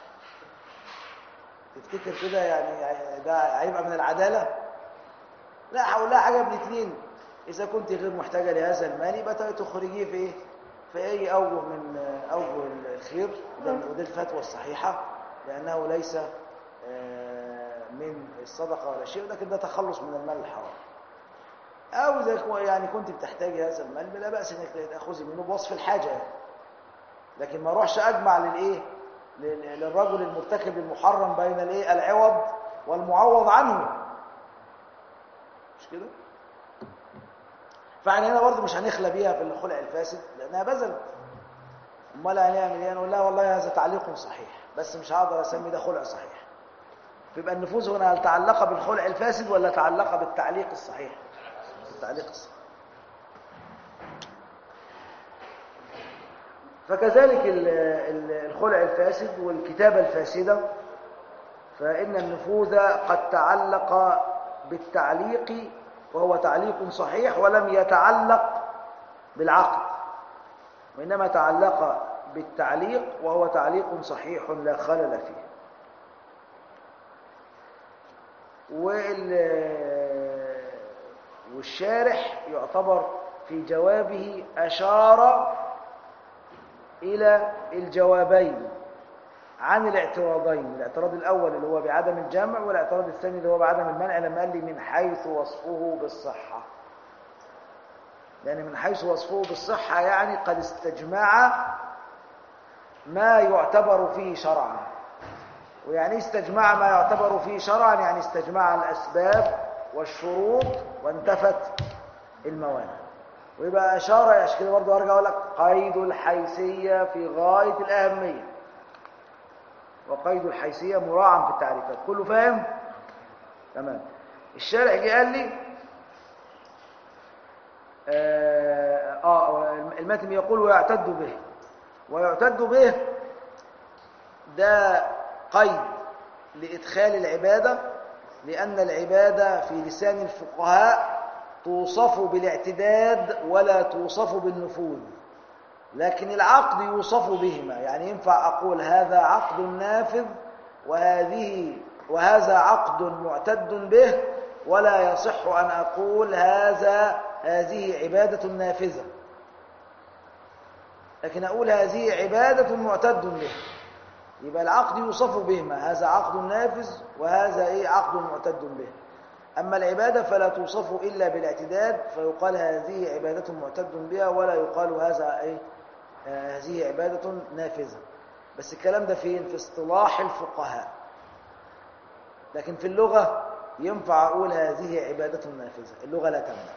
تفتكر كده يعني يعني ده هيبقى من العدالة لا هقول لها حاجة من اتنين إذا كنت غير محتاجة لهذا المال يبقى تخرجيه في إيه؟ في أي أوجه من أوجه الخير وده ودي الفتوى الصحيحة لأنه ليس آه، من الصدقة ولا شيء لكن ده تخلص من المال الحرام أو إذا كو- يعني كنت بتحتاجي هذا المال بلا بأس إنك تأخذي منه بوصف الحاجة يعني. لكن ما اروحش أجمع للإيه؟ لل- للرجل المرتكب المحرم بين الإيه؟ العوض والمعوض عنه مش كده فاحنا هنا برضه مش هنخلى بيها في الخلع الفاسد لانها بذلت امال هنعمل ايه نقول لا والله هذا تعليق صحيح بس مش هقدر اسمي ده خلع صحيح فيبقى النفوذ هنا هل تعلق بالخلع الفاسد ولا تعلق بالتعليق الصحيح التعليق الصحيح فكذلك ال- ال- الخلع الفاسد والكتابة الفاسدة فإن النفوذ قد تعلق بالتعليق وهو تعليق صحيح ولم يتعلق بالعقد وإنما تعلق بالتعليق وهو تعليق صحيح لا خلل فيه وال والشارح يعتبر في جوابه أشار إلى الجوابين عن الاعتراضين الاعتراض الأول اللي هو بعدم الجمع والاعتراض الثاني اللي هو بعدم المنع لما قال لي من حيث وصفه بالصحة لأن من حيث وصفه بالصحة يعني قد استجمع ما يعتبر فيه شرعا ويعني استجمع ما يعتبر فيه شرعا يعني استجمع الأسباب والشروط وانتفت الموانع ويبقى أشار عشان كده برضه أرجع أقول لك قيد الحيثية في غاية الأهمية وقيد الحيثية مراعا في التعريفات كله فاهم؟ تمام الشارع جه قال لي آه, آه المتن يقول ويعتد به ويعتد به ده قيد لإدخال العبادة لأن العبادة في لسان الفقهاء توصف بالاعتداد ولا توصف بالنفوذ لكن العقد يوصف بهما يعني ينفع أقول هذا عقد نافذ وهذه وهذا عقد معتد به ولا يصح أن أقول هذا هذه عبادة نافذة لكن أقول هذه عبادة معتد به يبقى العقد يوصف بهما هذا عقد نافذ وهذا إيه عقد معتد به أما العبادة فلا توصف إلا بالاعتداد فيقال هذه عبادة معتد بها ولا يقال هذا إيه آه هذه عبادة نافذة بس الكلام ده فين في اصطلاح الفقهاء لكن في اللغة ينفع أقول هذه عبادة نافذة اللغة لا تمنع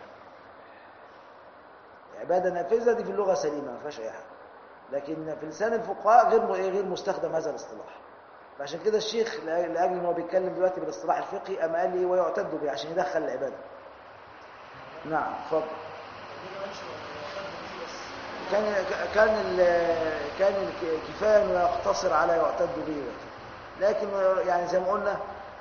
عبادة نافذة دي في اللغة سليمة ما فيهاش أي حاجة لكن في لسان الفقهاء غير غير مستخدم هذا الاصطلاح فعشان كده الشيخ لاجل ان هو بيتكلم دلوقتي بالاصطلاح الفقهي قام قال لي ويعتد به عشان يدخل العباده نعم اتفضل كان كان كان كفايه انه يقتصر على يعتد به لكن يعني زي ما قلنا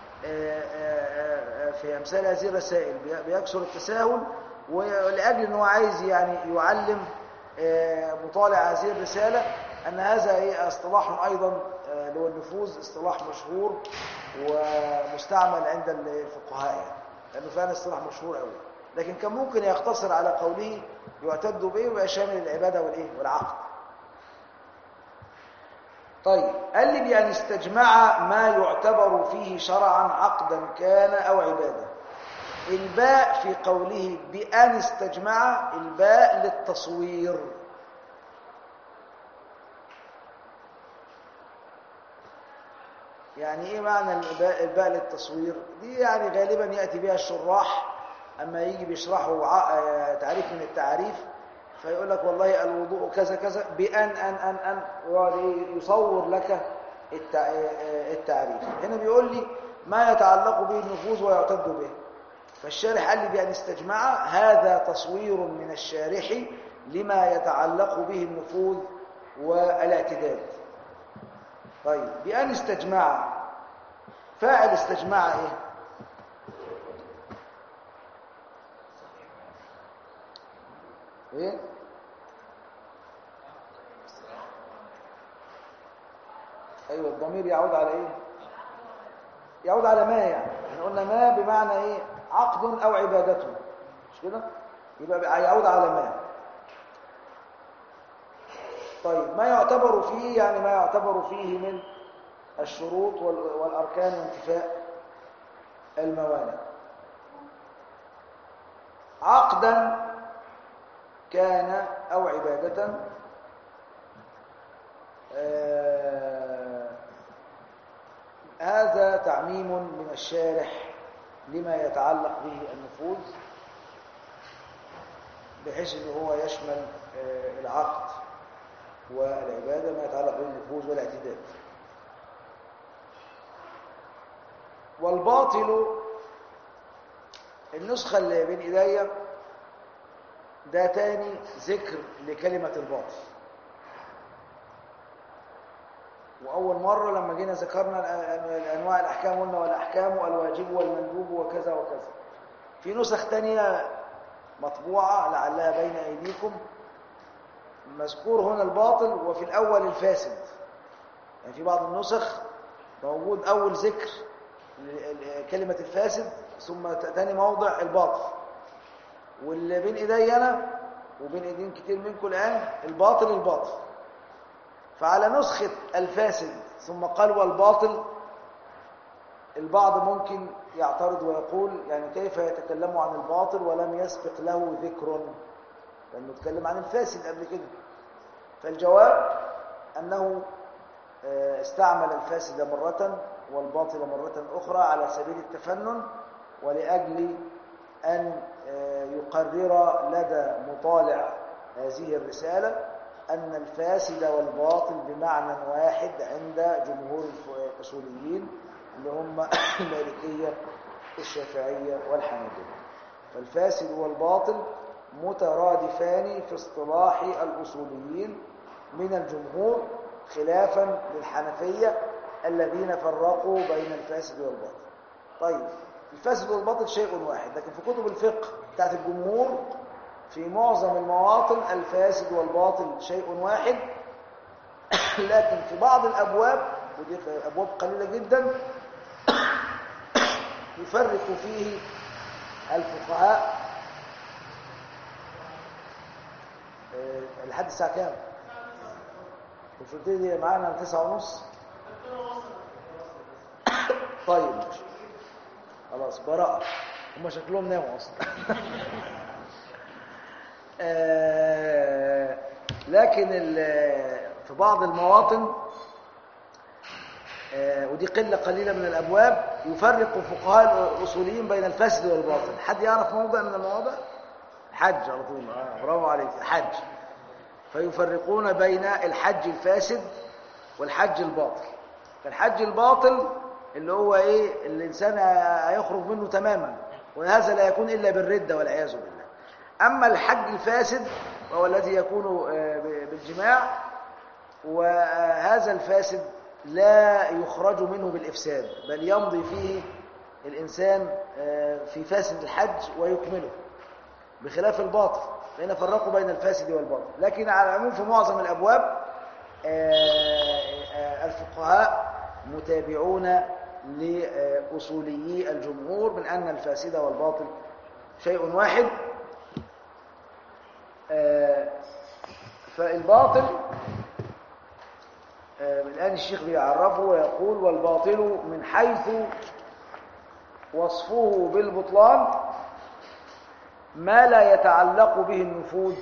في امثال هذه الرسائل بيكثر التساهل ولاجل ان هو عايز يعني يعلم مطالع هذه الرسالة أن هذا إيه اصطلاح أيضا اللي هو النفوذ اصطلاح مشهور ومستعمل عند الفقهاء يعني لأنه فعلا اصطلاح مشهور قوي لكن كان ممكن يقتصر على قوله يعتد به ويبقى شامل العبادة والإيه والعقد طيب قال لي بأن استجمع ما يعتبر فيه شرعا عقدا كان أو عبادة الباء في قوله بأن استجمع الباء للتصوير يعني ايه معنى الباء, الباء للتصوير دي يعني غالبا يأتي بها الشراح اما يجي بيشرحوا تعريف من التعريف فيقول لك والله الوضوء كذا كذا بأن أن أن أن يصور لك التعريف هنا بيقول لي ما يتعلق به النفوذ ويعتد به فالشارح قال لي بأن استجمع هذا تصوير من الشارح لما يتعلق به النفوذ والاعتداد طيب بأن استجمع فاعل استجمع ايه ايه ايوه الضمير يعود على ايه يعود على ما يعني احنا قلنا ما بمعنى ايه عقد او عبادته مش كده يبقى يعود على ما طيب ما يعتبر فيه يعني ما يعتبر فيه من الشروط والاركان وانتفاء الموانع عقدا كان او عباده هذا تعميم من الشارح لما يتعلق به النفوذ بحيث ان هو يشمل آه، العقد والعبادة ما يتعلق بالنفوذ والاعتداد والباطل النسخة اللي بين ايديا ده تاني ذكر لكلمة الباطل وأول مرة لما جينا ذكرنا الأ- أنواع الأحكام قلنا والأحكام والواجب والمندوب وكذا وكذا في نسخ تانية مطبوعة لعلها بين أيديكم مذكور هنا الباطل وفي الأول الفاسد يعني في بعض النسخ موجود أول ذكر ل- ل- كلمة الفاسد ثم ت- تاني موضع الباطل واللي بين ايدي انا وبين ايدين كتير منكم الان الباطل الباطل فعلى نسخة الفاسد ثم قال والباطل البعض ممكن يعترض ويقول يعني كيف يتكلم عن الباطل ولم يسبق له ذكر لأنه اتكلم عن الفاسد قبل كده فالجواب أنه آه، استعمل الفاسد مرة والباطل مرة أخرى على سبيل التفنن ولأجل أن آه، يقرر لدى مطالع هذه الرسالة أن الفاسد والباطل بمعنى واحد عند جمهور الف- الأصوليين اللي هم المالكية الشافعية والحنابلة فالفاسد والباطل مترادفان في اصطلاح الأصوليين من الجمهور خلافا للحنفية الذين فرقوا بين الفاسد والباطل طيب الفاسد والباطل شيء واحد لكن في كتب الفقه بتاعت الجمهور في معظم المواطن الفاسد والباطل شيء واحد لكن في بعض الأبواب ودي أبواب قليلة جدا يفرق فيه الفقهاء آه، لحد الساعة كام؟ مش قلت لي معانا تسعة ونص؟ طيب ماشي. خلاص براءة هم شكلهم ناموا أصلا آه، لكن ال- في بعض المواطن آه، ودي قلة قليلة من الأبواب يفرق الفقهاء الأصوليين بين الفاسد والباطل حد يعرف موضع من المواضع؟ حج على طول آه، برافو عليك حج فيفرقون بين الحج الفاسد والحج الباطل فالحج الباطل اللي هو ايه الانسان هيخرج منه تماما وهذا لا يكون الا بالرده والعياذ بالله اما الحج الفاسد وهو الذي يكون آه، ب- بالجماع وهذا الفاسد لا يخرج منه بالافساد بل يمضي فيه الانسان آه، في فاسد الحج ويكمله بخلاف الباطل فهنا فرقوا بين الفاسد والباطل لكن على العموم في معظم الأبواب آه، آه، الفقهاء متابعون لأصوليي الجمهور من أن الفاسد والباطل شيء واحد آه، فالباطل آه، الآن الشيخ بيعرفه ويقول والباطل من حيث وصفه بالبطلان ما لا يتعلق به النفوذ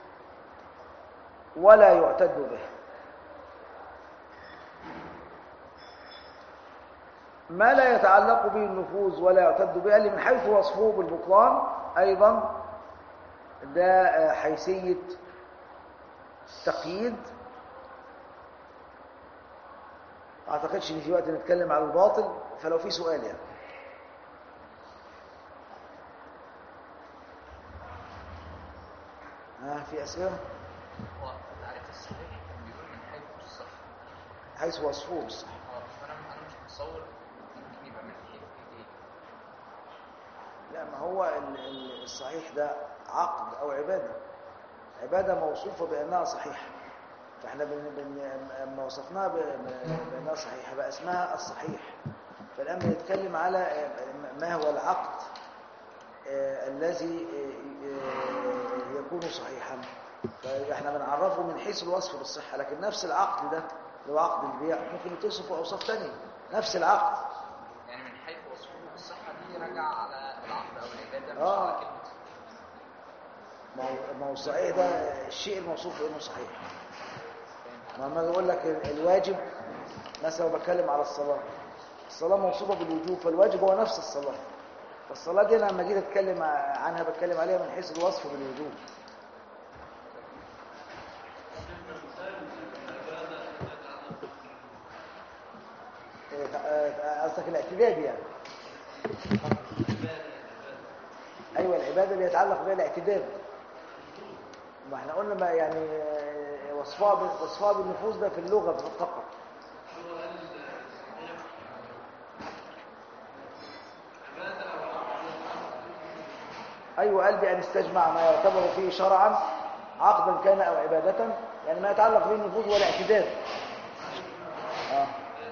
ولا يعتد به ما لا يتعلق به النفوذ ولا يعتد به قال لي من حيث وصفه بالبطلان أيضا ده آه، حيثية تقييد ما أعتقدش إن في وقت نتكلم على الباطل فلو في سؤال يعني ها في أسئلة هو تعريف الصحيح كان بيقول من حيث الصحة حيث وصفه بالصح اه فانا انا مش متصور ممكن يبقى من حيث ايه لا ما هو ال- ال- الصحيح ده عقد أو عبادة عبادة موصوفة بأنها صحيحة فاحنا بن بن اما وصفناها ب- بأنها صحيحة بقى اسمها الصحيح فالآن بنتكلم على ما هو العقد آه، الذي آه، آه، يكون صحيحا فاحنا بنعرفه من حيث الوصف بالصحة لكن نفس العقد ده اللي هو عقد البيع ممكن يتصف بأوصاف تانية نفس العقد يعني من حيث وصفه بالصحة دي راجع على العقد او العبادة مش آه. على كلمة ما هو ما هو الصحيح ده الشيء الموصوف بانه صحيح ما لما اجي اقول لك ال- الواجب مثلا لو بتكلم على الصلاه الصلاة موصوفة بالوجوب فالواجب هو نفس الصلاة فالصلاة دي أنا لما جيت أتكلم عنها بتكلم عليها من حيث الوصف بالوجوب إيه، آه، قصدك الاعتداد يعني ايوه العباده اللي يتعلق بها الاعتداد ما احنا قلنا ما يعني آه، وصفها بال- وصفها بالنفوذ ده في اللغه فقط ايوه قلبي ان استجمع ما يعتبر فيه شرعا عقدا كان او عباده يعني ما يتعلق به النفوذ والاعتداد اه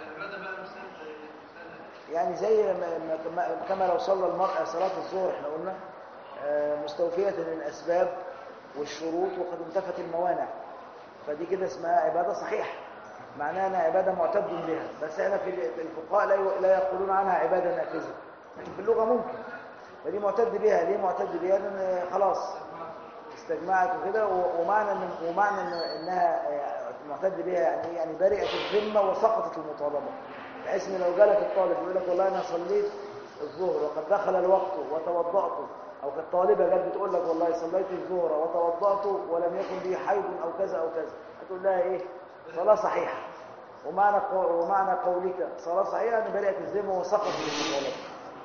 يعني زي لما- لما- كما- كما لو صلى المرأة صلاة الظهر احنا قلنا آه، مستوفية للأسباب والشروط وقد انتفت الموانع فدي كده اسمها عبادة صحيحة معناها انها عبادة معتد بها بس احنا في في الفقهاء لا ي- لا يقولون عنها عبادة نافذة لكن في اللغة ممكن فدي معتد بها ليه معتد بها لان خلاص استجمعت وكده و- ومعنى إن- ومعنى إن- انها آه، معتد بها يعني إيه؟ يعني برئت الذمه وسقطت المطالبه بحيث ان لو جالك الطالب يقول لك والله انا صليت الظهر وقد دخل الوقت وتوضأت او كانت طالبه جت بتقول لك والله صليت الظهر وتوضأت ولم يكن لي حيض او كذا او كذا هتقول لها ايه صلاه صحيحه ومعنى قو- ومعنى قولك صلاه صحيحه ان برئت الذمه وسقطت المطالبه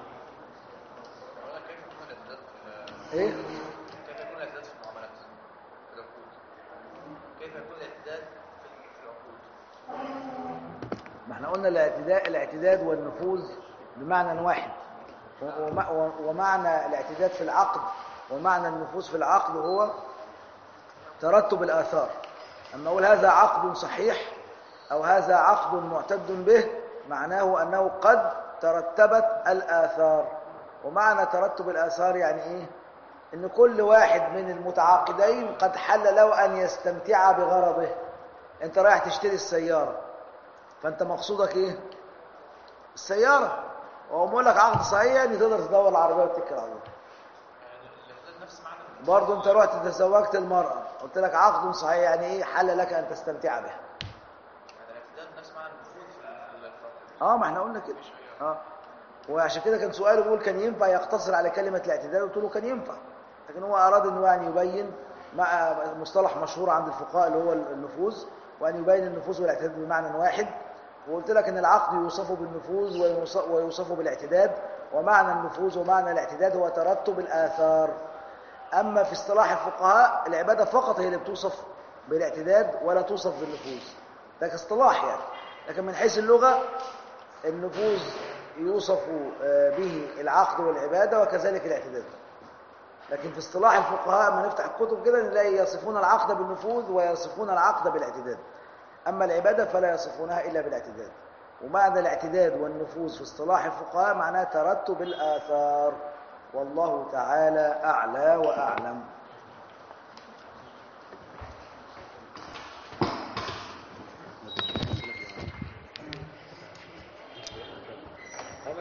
ولا كيف يكون الاعتداد في ايه كيف يكون الاعتداد في المعاملات في العقود كيف يكون الاعتداد في في العقود ما احنا قلنا الاعتداء الاعتداد والنفوذ بمعنى واحد وم- و- ومعنى الاعتداد في العقد ومعنى النفوذ في العقد هو ترتب الآثار أما أقول هذا عقد صحيح أو هذا عقد معتد به معناه أنه قد ترتبت الآثار ومعنى ترتب الآثار يعني إيه؟ إن كل واحد من المتعاقدين قد حل له أن يستمتع بغرضه أنت رايح تشتري السيارة فانت مقصودك ايه السياره وهو بيقول لك عقد صحيح ان تقدر تدور العربيه وتتكل على الله يعني الاعتداد نفس معنى برضه انت رحت تزوجت المراه قلت لك عقد صحيح يعني ايه حل لك ان تستمتع بها يعني الاعتداد نفس معنى النفوذ في ال- في اه ما احنا قلنا كده اه وعشان كده كان سؤاله بيقول كان ينفع يقتصر على كلمه الاعتدال قلت له كان ينفع لكن هو اراد انه يعني يبين مع مصطلح مشهور عند الفقهاء اللي هو النفوذ وان يبين النفوذ والاعتداد بمعنى واحد وقلت لك ان العقد يوصف بالنفوذ ويوص- ويوصف بالاعتداد ومعنى النفوذ ومعنى الاعتداد هو ترتب الاثار اما في اصطلاح الفقهاء العباده فقط هي اللي بتوصف بالاعتداد ولا توصف بالنفوذ ده كاصطلاح يعني لكن من حيث اللغه النفوذ يوصف آه، به العقد والعبادة وكذلك الاعتداد لكن في اصطلاح الفقهاء ما نفتح الكتب كده نلاقي يصفون العقد بالنفوذ ويصفون العقد بالاعتداد أما العبادة فلا يصفونها إلا بالاعتداد ومعنى الاعتداد والنفوذ في اصطلاح الفقهاء معناه ترتب الآثار والله تعالى أعلى وأعلم